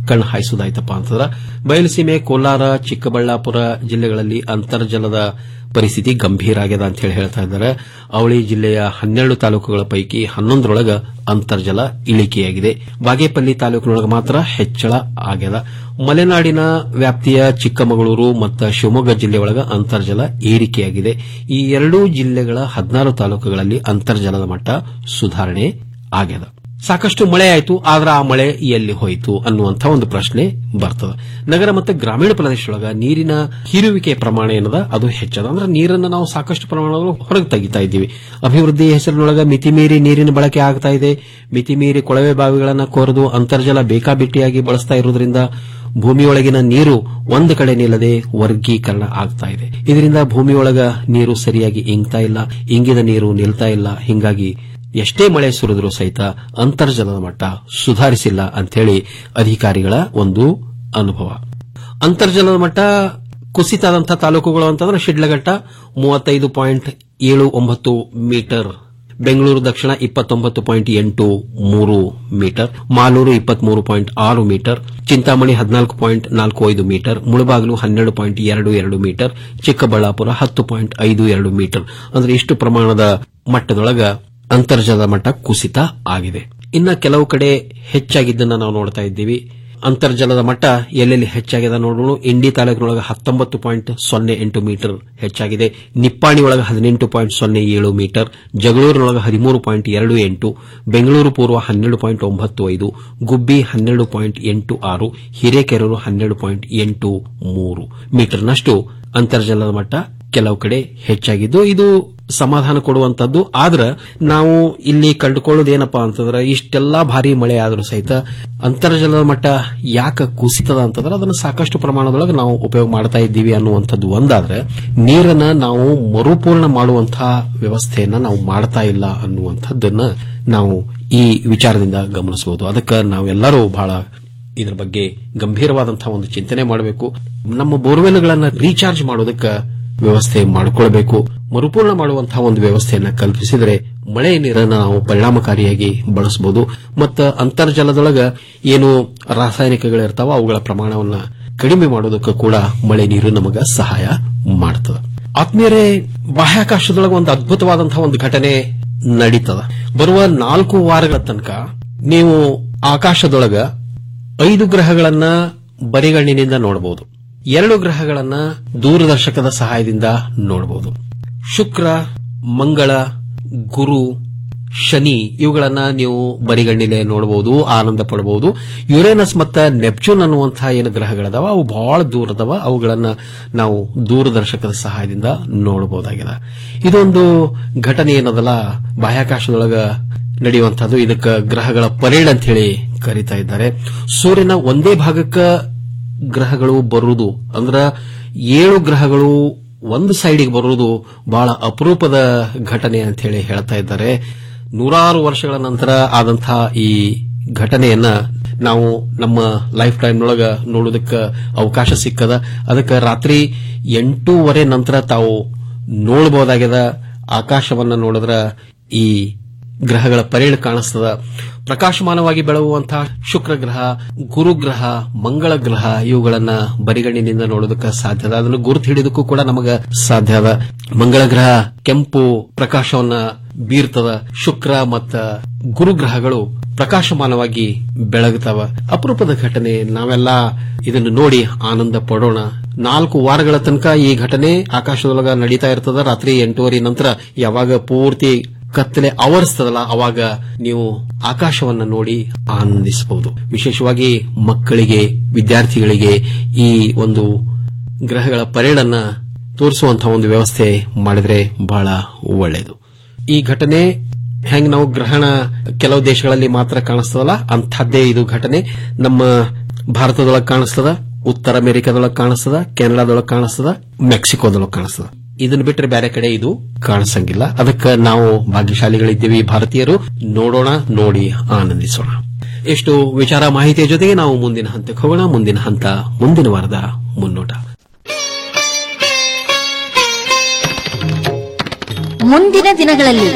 ಕಣ್ಣು ಹಾಯಿಸುವುದಾಯ್ತಪ್ಪ ಅಂತಂದ್ರೆ ಬಯಲುಸೀಮೆ ಕೋಲಾರ ಚಿಕ್ಕಬಳ್ಳಾಪುರ ಜಿಲ್ಲೆಗಳಲ್ಲಿ ಅಂತರ್ಜಲದ ಪರಿಸ್ಥಿತಿ ಗಂಭೀರ ಆಗ್ಯದ ಅಂತ ಹೇಳಿ ಹೇಳ್ತಾ ಇದ್ದಾರೆ ಅವಳಿ ಜಿಲ್ಲೆಯ ಹನ್ನೆರಡು ತಾಲೂಕುಗಳ ಪೈಕಿ ಹನ್ನೊಂದರೊಳಗ ಅಂತರ್ಜಲ ಇಳಿಕೆಯಾಗಿದೆ ಬಾಗೇಪಲ್ಲಿ ತಾಲೂಕಿನೊಳಗೆ ಮಾತ್ರ ಹೆಚ್ಚಳ ಆಗ್ಯದ ಮಲೆನಾಡಿನ ವ್ಯಾಪ್ತಿಯ ಚಿಕ್ಕಮಗಳೂರು ಮತ್ತು ಶಿವಮೊಗ್ಗ ಜಿಲ್ಲೆಯೊಳಗ ಅಂತರ್ಜಲ ಏರಿಕೆಯಾಗಿದೆ ಈ ಎರಡೂ ಜಿಲ್ಲೆಗಳ ಹದಿನಾರು ತಾಲೂಕುಗಳಲ್ಲಿ ಅಂತರ್ಜಲದ ಮಟ್ಟ ಸುಧಾರಣೆ ಆಗ್ಯದ ಸಾಕಷ್ಟು ಮಳೆ ಆಯಿತು ಆದ್ರೆ ಆ ಮಳೆ ಎಲ್ಲಿ ಹೋಯಿತು ಅನ್ನುವಂಥ ಒಂದು ಪ್ರಶ್ನೆ ಬರ್ತದೆ ನಗರ ಮತ್ತು ಗ್ರಾಮೀಣ ಪ್ರದೇಶದೊಳಗ ನೀರಿನ ಹೀರುವಿಕೆ ಪ್ರಮಾಣ ಏನದ ಅದು ಹೆಚ್ಚದ ಅಂದ್ರೆ ನೀರನ್ನು ನಾವು ಸಾಕಷ್ಟು ಪ್ರಮಾಣದಲ್ಲಿ ಹೊರಗೆ ತೆಗಿತಾ ಇದ್ದೀವಿ ಅಭಿವೃದ್ಧಿ ಹೆಸರಿನೊಳಗ ಮಿತಿಮೀರಿ ನೀರಿನ ಬಳಕೆ ಆಗ್ತಾ ಇದೆ ಮಿತಿಮೀರಿ ಕೊಳವೆ ಬಾವಿಗಳನ್ನು ಕೊರೆದು ಅಂತರ್ಜಲ ಬೇಕಾಬಿಟ್ಟಿಯಾಗಿ ಬಳಸ್ತಾ ಇರುವುದರಿಂದ ಭೂಮಿಯೊಳಗಿನ ನೀರು ಒಂದು ಕಡೆ ನಿಲ್ಲದೆ ವರ್ಗೀಕರಣ ಆಗ್ತಾ ಇದೆ ಇದರಿಂದ ಭೂಮಿಯೊಳಗ ನೀರು ಸರಿಯಾಗಿ ಇಂಗ್ತಾ ಇಲ್ಲ ಇಂಗಿದ ನೀರು ನಿಲ್ತಾ ಇಲ್ಲ ಹಿಂಗಾಗಿ ಎಷ್ಟೇ ಮಳೆ ಸುರಿದರೂ ಸಹಿತ ಅಂತರ್ಜಲದ ಮಟ್ಟ ಸುಧಾರಿಸಿಲ್ಲ ಅಂತೇಳಿ ಅಧಿಕಾರಿಗಳ ಒಂದು ಅನುಭವ ಅಂತರ್ಜಲದ ಮಟ್ಟ ಕುಸಿತದಂಥ ತಾಲೂಕುಗಳು ಅಂತಂದ್ರೆ ಶಿಡ್ಲಘಟ್ಟ ಮೂವತ್ತೈದು ಪಾಯಿಂಟ್ ಏಳು ಒಂಬತ್ತು ಮೀಟರ್ ಬೆಂಗಳೂರು ದಕ್ಷಿಣ ಇಪ್ಪತ್ತೊಂಬತ್ತು ಪಾಯಿಂಟ್ ಎಂಟು ಮೂರು ಮೀಟರ್ ಮಾಲೂರು ಇಪ್ಪತ್ಮೂರು ಪಾಯಿಂಟ್ ಆರು ಮೀಟರ್ ಚಿಂತಾಮಣಿ ಹದಿನಾಲ್ಕು ಪಾಯಿಂಟ್ ನಾಲ್ಕು ಐದು ಮೀಟರ್ ಮುಳಬಾಗಿಲು ಹನ್ನೆರಡು ಪಾಯಿಂಟ್ ಎರಡು ಎರಡು ಮೀಟರ್ ಚಿಕ್ಕಬಳ್ಳಾಪುರ ಹತ್ತು ಪಾಯಿಂಟ್ ಐದು ಎರಡು ಮೀಟರ್ ಅಂದ್ರೆ ಇಷ್ಟು ಪ್ರಮಾಣದ ಮಟ್ಟದೊಳಗ ಅಂತರ್ಜಲದ ಮಟ್ಟ ಕುಸಿತ ಆಗಿದೆ ಇನ್ನ ಕೆಲವು ಕಡೆ ಹೆಚ್ಚಾಗಿದ್ದನ್ನ ನಾವು ನೋಡ್ತಾ ಇದ್ದೀವಿ ಅಂತರ್ಜಲದ ಮಟ್ಟ ಎಲ್ಲೆಲ್ಲಿ ಹೆಚ್ಚಾಗಿದೆ ನೋಡೋಣ ಇಂಡಿ ತಾಲೂಕಿನೊಳಗೆ ಹತ್ತೊಂಬತ್ತು ಪಾಯಿಂಟ್ ಸೊನ್ನೆ ಎಂಟು ಮೀಟರ್ ಹೆಚ್ಚಾಗಿದೆ ನಿಪ್ಪಾಣಿ ಒಳಗೆ ಹದಿನೆಂಟು ಪಾಯಿಂಟ್ ಸೊನ್ನೆ ಏಳು ಮೀಟರ್ ಜಗಳೂರಿನೊಳಗೆ ಹದಿಮೂರು ಪಾಯಿಂಟ್ ಎರಡು ಎಂಟು ಬೆಂಗಳೂರು ಪೂರ್ವ ಹನ್ನೆರಡು ಪಾಯಿಂಟ್ ಒಂಬತ್ತು ಐದು ಗುಬ್ಬಿ ಹನ್ನೆರಡು ಪಾಯಿಂಟ್ ಎಂಟು ಆರು ಹಿರೇಕೆರೂರು ಹನ್ನೆರಡು ಪಾಯಿಂಟ್ ಎಂಟು ಮೂರು ಮೀಟರ್ನಷ್ಟು ಅಂತರ್ಜಲದ ಮಟ್ಟ ಕೆಲವು ಕಡೆ ಹೆಚ್ಚಾಗಿದ್ದು ಇದು ಸಮಾಧಾನ ಕೊಡುವಂತದ್ದು ಆದ್ರೆ ನಾವು ಇಲ್ಲಿ ಕಂಡುಕೊಳ್ಳೋದು ಏನಪ್ಪಾ ಅಂತಂದ್ರೆ ಇಷ್ಟೆಲ್ಲಾ ಭಾರಿ ಮಳೆ ಆದರೂ ಸಹಿತ ಅಂತರ್ಜಲದ ಮಟ್ಟ ಯಾಕೆ ಕುಸಿತದ ಅಂತಂದ್ರೆ ಅದನ್ನು ಸಾಕಷ್ಟು ಪ್ರಮಾಣದೊಳಗೆ ನಾವು ಉಪಯೋಗ ಮಾಡ್ತಾ ಇದ್ದೀವಿ ಅನ್ನುವಂಥದ್ದು ಒಂದಾದ್ರೆ ನೀರನ್ನ ನಾವು ಮರುಪೂರ್ಣ ಮಾಡುವಂತಹ ವ್ಯವಸ್ಥೆಯನ್ನ ನಾವು ಮಾಡ್ತಾ ಇಲ್ಲ ಅನ್ನುವಂಥದ್ದನ್ನ ನಾವು ಈ ವಿಚಾರದಿಂದ ಗಮನಿಸಬಹುದು ಅದಕ್ಕೆ ನಾವೆಲ್ಲರೂ ಬಹಳ ಇದರ ಬಗ್ಗೆ ಗಂಭೀರವಾದಂತಹ ಒಂದು ಚಿಂತನೆ ಮಾಡಬೇಕು ನಮ್ಮ ಬೋರ್ವೆಲ್ಗಳನ್ನ ರೀಚಾರ್ಜ್ ಮಾಡೋದಕ್ಕೆ ವ್ಯವಸ್ಥೆ ಮಾಡಿಕೊಳ್ಬೇಕು ಮರುಪೂರ್ಣ ಮಾಡುವಂತಹ ಒಂದು ವ್ಯವಸ್ಥೆಯನ್ನ ಕಲ್ಪಿಸಿದರೆ ಮಳೆ ನೀರನ್ನು ನಾವು ಪರಿಣಾಮಕಾರಿಯಾಗಿ ಬಳಸಬಹುದು ಮತ್ತು ಅಂತರ್ಜಲದೊಳಗ ಏನು ರಾಸಾಯನಿಕಗಳಿರ್ತಾವ ಅವುಗಳ ಪ್ರಮಾಣವನ್ನ ಕಡಿಮೆ ಮಾಡೋದಕ್ಕೆ ಕೂಡ ಮಳೆ ನೀರು ನಮಗ ಸಹಾಯ ಮಾಡ್ತದೆ ಆತ್ಮೀಯರೇ ಬಾಹ್ಯಾಕಾಶದೊಳಗೆ ಒಂದು ಅದ್ಭುತವಾದಂತಹ ಒಂದು ಘಟನೆ ನಡೀತದ ಬರುವ ನಾಲ್ಕು ವಾರಗಳ ತನಕ ನೀವು ಆಕಾಶದೊಳಗ ಐದು ಗ್ರಹಗಳನ್ನ ಬರಿಗಣ್ಣಿನಿಂದ ನೋಡಬಹುದು ಎರಡು ಗ್ರಹಗಳನ್ನ ದೂರದರ್ಶಕದ ಸಹಾಯದಿಂದ ನೋಡಬಹುದು ಶುಕ್ರ ಮಂಗಳ ಗುರು ಶನಿ ಇವುಗಳನ್ನ ನೀವು ಬರಿಗಣ್ಣಿಲೆ ನೋಡಬಹುದು ಆನಂದ ಪಡಬಹುದು ಯುರೇನಸ್ ಮತ್ತು ನೆಪ್ಚೂನ್ ಅನ್ನುವಂತಹ ಏನು ಗ್ರಹಗಳದಾವ ಅವು ಬಹಳ ದೂರದವ ಅವುಗಳನ್ನ ನಾವು ದೂರದರ್ಶಕದ ಸಹಾಯದಿಂದ ನೋಡಬಹುದಾಗಿದೆ ಇದೊಂದು ಘಟನೆ ಏನದಲ್ಲ ಬಾಹ್ಯಾಕಾಶದೊಳಗ ನಡೆಯುವಂತಹದ್ದು ಇದಕ್ಕೆ ಗ್ರಹಗಳ ಪರೇಡ್ ಅಂತ ಹೇಳಿ ಕರೀತಾ ಇದ್ದಾರೆ ಸೂರ್ಯನ ಒಂದೇ ಭಾಗಕ್ಕೆ ಗ್ರಹಗಳು ಬರುವುದು ಅಂದ್ರ ಏಳು ಗ್ರಹಗಳು ಒಂದು ಸೈಡಿಗೆ ಬರುವುದು ಬಹಳ ಅಪರೂಪದ ಘಟನೆ ಅಂತ ಹೇಳಿ ಹೇಳ್ತಾ ಇದ್ದಾರೆ ನೂರಾರು ವರ್ಷಗಳ ನಂತರ ಆದಂತಹ ಈ ಘಟನೆಯನ್ನ ನಾವು ನಮ್ಮ ಲೈಫ್ ಟೈಮ್ನೊಳಗ ನೋಡೋದಕ್ಕೆ ಅವಕಾಶ ಸಿಕ್ಕದ ಅದಕ್ಕೆ ರಾತ್ರಿ ಎಂಟೂವರೆ ನಂತರ ತಾವು ನೋಡಬಹುದಾಗ್ಯದ ಆಕಾಶವನ್ನ ನೋಡಿದ್ರ ಈ ಗ್ರಹಗಳ ಪರೇಡ್ ಕಾಣಿಸ್ತದ ಪ್ರಕಾಶಮಾನವಾಗಿ ಬೆಳಗುವಂತಹ ಶುಕ್ರ ಗ್ರಹ ಗುರುಗ್ರಹ ಮಂಗಳ ಗ್ರಹ ಇವುಗಳನ್ನ ಬರಿಗಣ್ಣಿನಿಂದ ನೋಡೋದಕ್ಕೆ ಸಾಧ್ಯ ಅದ ಅದನ್ನು ಗುರುತು ಹಿಡಿದಕ್ಕೂ ಕೂಡ ನಮಗ ಸಾಧ್ಯ ಅದ ಮಂಗಳ ಗ್ರಹ ಕೆಂಪು ಪ್ರಕಾಶವನ್ನ ಬೀರ್ತದ ಶುಕ್ರ ಮತ್ತ ಗುರುಗ್ರಹಗಳು ಪ್ರಕಾಶಮಾನವಾಗಿ ಬೆಳಗುತ್ತವ ಅಪರೂಪದ ಘಟನೆ ನಾವೆಲ್ಲ ಇದನ್ನು ನೋಡಿ ಆನಂದ ಪಡೋಣ ನಾಲ್ಕು ವಾರಗಳ ತನಕ ಈ ಘಟನೆ ಆಕಾಶದೊಳಗ ನಡೀತಾ ಇರ್ತದ ರಾತ್ರಿ ಎಂಟೂವರೆ ನಂತರ ಯಾವಾಗ ಪೂರ್ತಿ ಕತ್ತಲೆ ಆವರಿಸ್ತದಲ್ಲ ಅವಾಗ ನೀವು ಆಕಾಶವನ್ನ ನೋಡಿ ಆನಂದಿಸಬಹುದು ವಿಶೇಷವಾಗಿ ಮಕ್ಕಳಿಗೆ ವಿದ್ಯಾರ್ಥಿಗಳಿಗೆ ಈ ಒಂದು ಗ್ರಹಗಳ ಪರೇಡನ್ನ ತೋರಿಸುವಂತಹ ಒಂದು ವ್ಯವಸ್ಥೆ ಮಾಡಿದ್ರೆ ಬಹಳ ಒಳ್ಳೆಯದು ಈ ಘಟನೆ ಹೆಂಗ್ ನಾವು ಗ್ರಹಣ ಕೆಲವು ದೇಶಗಳಲ್ಲಿ ಮಾತ್ರ ಕಾಣಿಸ್ತದಲ್ಲ ಅಂಥದ್ದೇ ಇದು ಘಟನೆ ನಮ್ಮ ಭಾರತದೊಳಗೆ ಕಾಣಿಸ್ತದ ಉತ್ತರ ಅಮೆರಿಕದೊಳಗೆ ಕಾಣಿಸ್ತದ ಕೆನಡಾದೊಳಗೆ ಕಾಣಿಸ್ತದ ಮೆಕ್ಸಿಕೋದೊಳಗೆ ಕಾಣಿಸ್ತದ ಇದನ್ನ ಬಿಟ್ಟರೆ ಬೇರೆ ಕಡೆ ಇದು ಕಾಣಿಸಂಗಿಲ್ಲ ಅದಕ್ಕೆ ನಾವು ಭಾಗ್ಯಶಾಲಿಗಳಿದ್ದೀವಿ ಭಾರತೀಯರು ನೋಡೋಣ ನೋಡಿ ಆನಂದಿಸೋಣ ಎಷ್ಟು ವಿಚಾರ ಮಾಹಿತಿಯ ಜೊತೆಗೆ ನಾವು ಮುಂದಿನ ಹಂತಕ್ಕೆ ಹೋಗೋಣ ಮುಂದಿನ ಹಂತ ಮುಂದಿನ ವಾರದ ಮುನ್ನೋಟ ಮುಂದಿನ ದಿನಗಳಲ್ಲಿ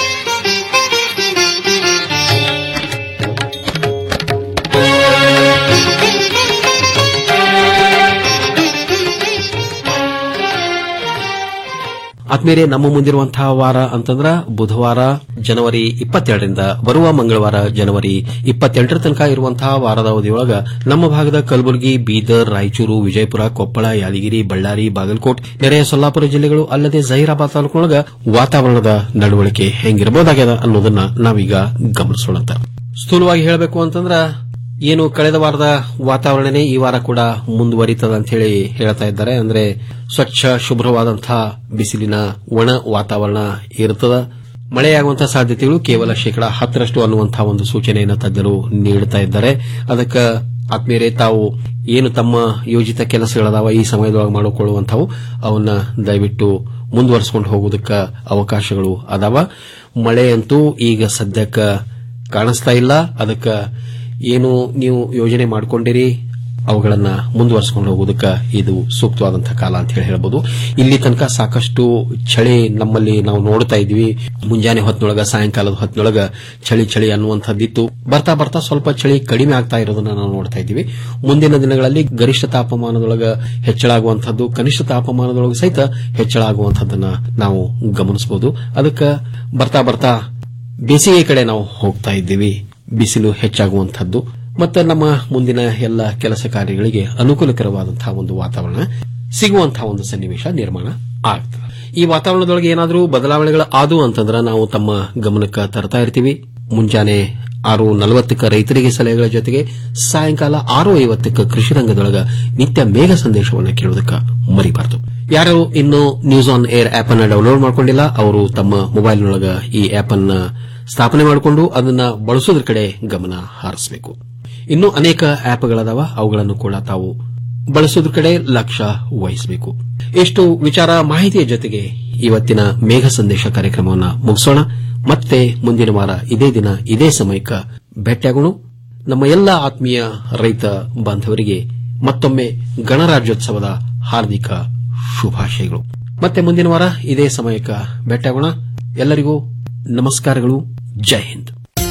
ಆದ್ಮೇಲೆ ನಮ್ಮ ಮುಂದಿರುವಂತಹ ವಾರ ಅಂತಂದ್ರ ಬುಧವಾರ ಜನವರಿ ಇಪ್ಪತ್ತೆರಡರಿಂದ ಬರುವ ಮಂಗಳವಾರ ಜನವರಿ ಇಪ್ಪತ್ತೆಂಟರ ತನಕ ಇರುವಂತಹ ವಾರದ ಅವಧಿಯೊಳಗ ನಮ್ಮ ಭಾಗದ ಕಲಬುರಗಿ ಬೀದರ್ ರಾಯಚೂರು ವಿಜಯಪುರ ಕೊಪ್ಪಳ ಯಾದಗಿರಿ ಬಳ್ಳಾರಿ ಬಾಗಲಕೋಟ್ ನೆರೆಯ ಸೊಲ್ಲಾಪುರ ಜಿಲ್ಲೆಗಳು ಅಲ್ಲದೆ ಜಹೀರಾಬಾದ್ ತಾಲೂಕಿನೊಳಗ ವಾತಾವರಣದ ನಡವಳಿಕೆ ಹೆಂಗಿರಬಹುದಾಗ್ಯದ ಅನ್ನೋದನ್ನ ನಾವೀಗ ಗಮನಿಸೋಣ ಸ್ಥೂಲವಾಗಿ ಹೇಳಬೇಕು ಅಂತಂದ್ರ ಏನು ಕಳೆದ ವಾರದ ವಾತಾವರಣನೇ ಈ ವಾರ ಕೂಡ ಮುಂದುವರಿತದ ಅಂತ ಹೇಳಿ ಹೇಳ್ತಾ ಇದ್ದಾರೆ ಅಂದ್ರೆ ಸ್ವಚ್ಛ ಶುಭ್ರವಾದಂತಹ ಬಿಸಿಲಿನ ಒಣ ವಾತಾವರಣ ಇರುತ್ತದ ಮಳೆಯಾಗುವಂತಹ ಸಾಧ್ಯತೆಗಳು ಕೇವಲ ಶೇಕಡಾ ಹತ್ತರಷ್ಟು ಅನ್ನುವಂತಹ ಒಂದು ಸೂಚನೆಯನ್ನು ತಜ್ಞರು ನೀಡುತ್ತಾ ಇದ್ದಾರೆ ಅದಕ್ಕೆ ಆತ್ಮೀಯರೇ ತಾವು ಏನು ತಮ್ಮ ಯೋಜಿತ ಕೆಲಸಗಳದಾವ ಈ ಸಮಯದೊಳಗೆ ಮಾಡಿಕೊಳ್ಳುವಂಥವು ಅವನ್ನ ದಯವಿಟ್ಟು ಮುಂದುವರಿಸಿಕೊಂಡು ಹೋಗುವುದಕ್ಕೆ ಅವಕಾಶಗಳು ಅದಾವ ಮಳೆ ಅಂತೂ ಈಗ ಸದ್ಯಕ್ಕೆ ಕಾಣಿಸ್ತಾ ಇಲ್ಲ ಅದಕ್ಕೆ ಏನು ನೀವು ಯೋಜನೆ ಮಾಡಿಕೊಂಡಿರಿ ಅವುಗಳನ್ನ ಮುಂದುವರಿಸಿಕೊಂಡು ಹೋಗೋದಕ್ಕೆ ಇದು ಸೂಕ್ತವಾದಂತಹ ಕಾಲ ಅಂತ ಹೇಳಿ ಹೇಳ್ಬೋದು ಇಲ್ಲಿ ತನಕ ಸಾಕಷ್ಟು ಚಳಿ ನಮ್ಮಲ್ಲಿ ನಾವು ನೋಡ್ತಾ ಇದ್ವಿ ಮುಂಜಾನೆ ಹೊತ್ತಿನೊಳಗ ಸಾಯಂಕಾಲದ ಹೊತ್ತಿನೊಳಗ ಚಳಿ ಚಳಿ ಅನ್ನುವಂಥದ್ದಿತ್ತು ಬರ್ತಾ ಬರ್ತಾ ಸ್ವಲ್ಪ ಚಳಿ ಕಡಿಮೆ ಆಗ್ತಾ ಇರೋದನ್ನ ನಾವು ನೋಡ್ತಾ ಇದ್ದೀವಿ ಮುಂದಿನ ದಿನಗಳಲ್ಲಿ ಗರಿಷ್ಠ ತಾಪಮಾನದೊಳಗ ಹೆಚ್ಚಳ ಆಗುವಂತಹದ್ದು ಕನಿಷ್ಠ ತಾಪಮಾನದೊಳಗೆ ಸಹಿತ ಹೆಚ್ಚಳ ಆಗುವಂತಹದ್ದನ್ನ ನಾವು ಗಮನಿಸಬಹುದು ಅದಕ್ಕೆ ಬರ್ತಾ ಬರ್ತಾ ಬೇಸಿಗೆ ಕಡೆ ನಾವು ಹೋಗ್ತಾ ಇದ್ದೀವಿ ಬಿಸಿಲು ಹೆಚ್ಚಾಗುವಂತಹದ್ದು ಮತ್ತು ನಮ್ಮ ಮುಂದಿನ ಎಲ್ಲ ಕೆಲಸ ಕಾರ್ಯಗಳಿಗೆ ಅನುಕೂಲಕರವಾದಂತಹ ಒಂದು ವಾತಾವರಣ ಸಿಗುವಂತಹ ಒಂದು ಸನ್ನಿವೇಶ ನಿರ್ಮಾಣ ಆಗ್ತದೆ ಈ ವಾತಾವರಣದೊಳಗೆ ಏನಾದರೂ ಬದಲಾವಣೆಗಳು ಆದವು ಅಂತಂದ್ರೆ ನಾವು ತಮ್ಮ ಗಮನಕ್ಕೆ ತರ್ತಾ ಇರ್ತೀವಿ ಮುಂಜಾನೆ ಆರು ನಲವತ್ತಕ್ಕ ರೈತರಿಗೆ ಸಲಹೆಗಳ ಜೊತೆಗೆ ಸಾಯಂಕಾಲ ಆರು ಐವತ್ತಕ್ಕ ಕೃಷಿ ರಂಗದೊಳಗ ನಿತ್ಯ ಮೇಘ ಸಂದೇಶವನ್ನು ಕೇಳುವುದಕ್ಕೆ ಮರಿಬಾರದು ಯಾರು ಇನ್ನು ನ್ಯೂಸ್ ಆನ್ ಏರ್ ಆಪ್ ಅನ್ನ ಡೌನ್ಲೋಡ್ ಮಾಡಿಕೊಂಡಿಲ್ಲ ಅವರು ತಮ್ಮ ಮೊಬೈಲ್ನೊಳಗ ಈ ಆಪ್ ಅನ್ನ ಸ್ಥಾಪನೆ ಮಾಡಿಕೊಂಡು ಅದನ್ನ ಬಳಸೋದ್ರ ಕಡೆ ಗಮನ ಹಾರಿಸಬೇಕು ಇನ್ನು ಅನೇಕ ಆಪ್ಗಳದಾವ ಅವುಗಳನ್ನು ಕೂಡ ತಾವು ಬಳಸೋದ್ರ ಕಡೆ ಲಕ್ಷ್ಯ ವಹಿಸಬೇಕು ಎಷ್ಟು ವಿಚಾರ ಮಾಹಿತಿಯ ಜೊತೆಗೆ ಇವತ್ತಿನ ಮೇಘ ಸಂದೇಶ ಕಾರ್ಯಕ್ರಮವನ್ನು ಮುಗಿಸೋಣ ಮತ್ತೆ ಮುಂದಿನ ವಾರ ಇದೇ ದಿನ ಇದೇ ಸಮಯಕ್ಕೆ ಭೇಟಿಯಾಗೋಣ ನಮ್ಮ ಎಲ್ಲ ಆತ್ಮೀಯ ರೈತ ಬಾಂಧವರಿಗೆ ಮತ್ತೊಮ್ಮೆ ಗಣರಾಜ್ಯೋತ್ಸವದ ಹಾರ್ದಿಕ ಶುಭಾಶಯಗಳು ಮತ್ತೆ ಮುಂದಿನ ವಾರ ಇದೇ ಸಮಯಕ್ಕೆ ಭೇಟಿಯಾಗೋಣ ಎಲ್ಲರಿಗೂ ನಮಸ್ಕಾರಗಳು ಜೈ ಹಿಂದ್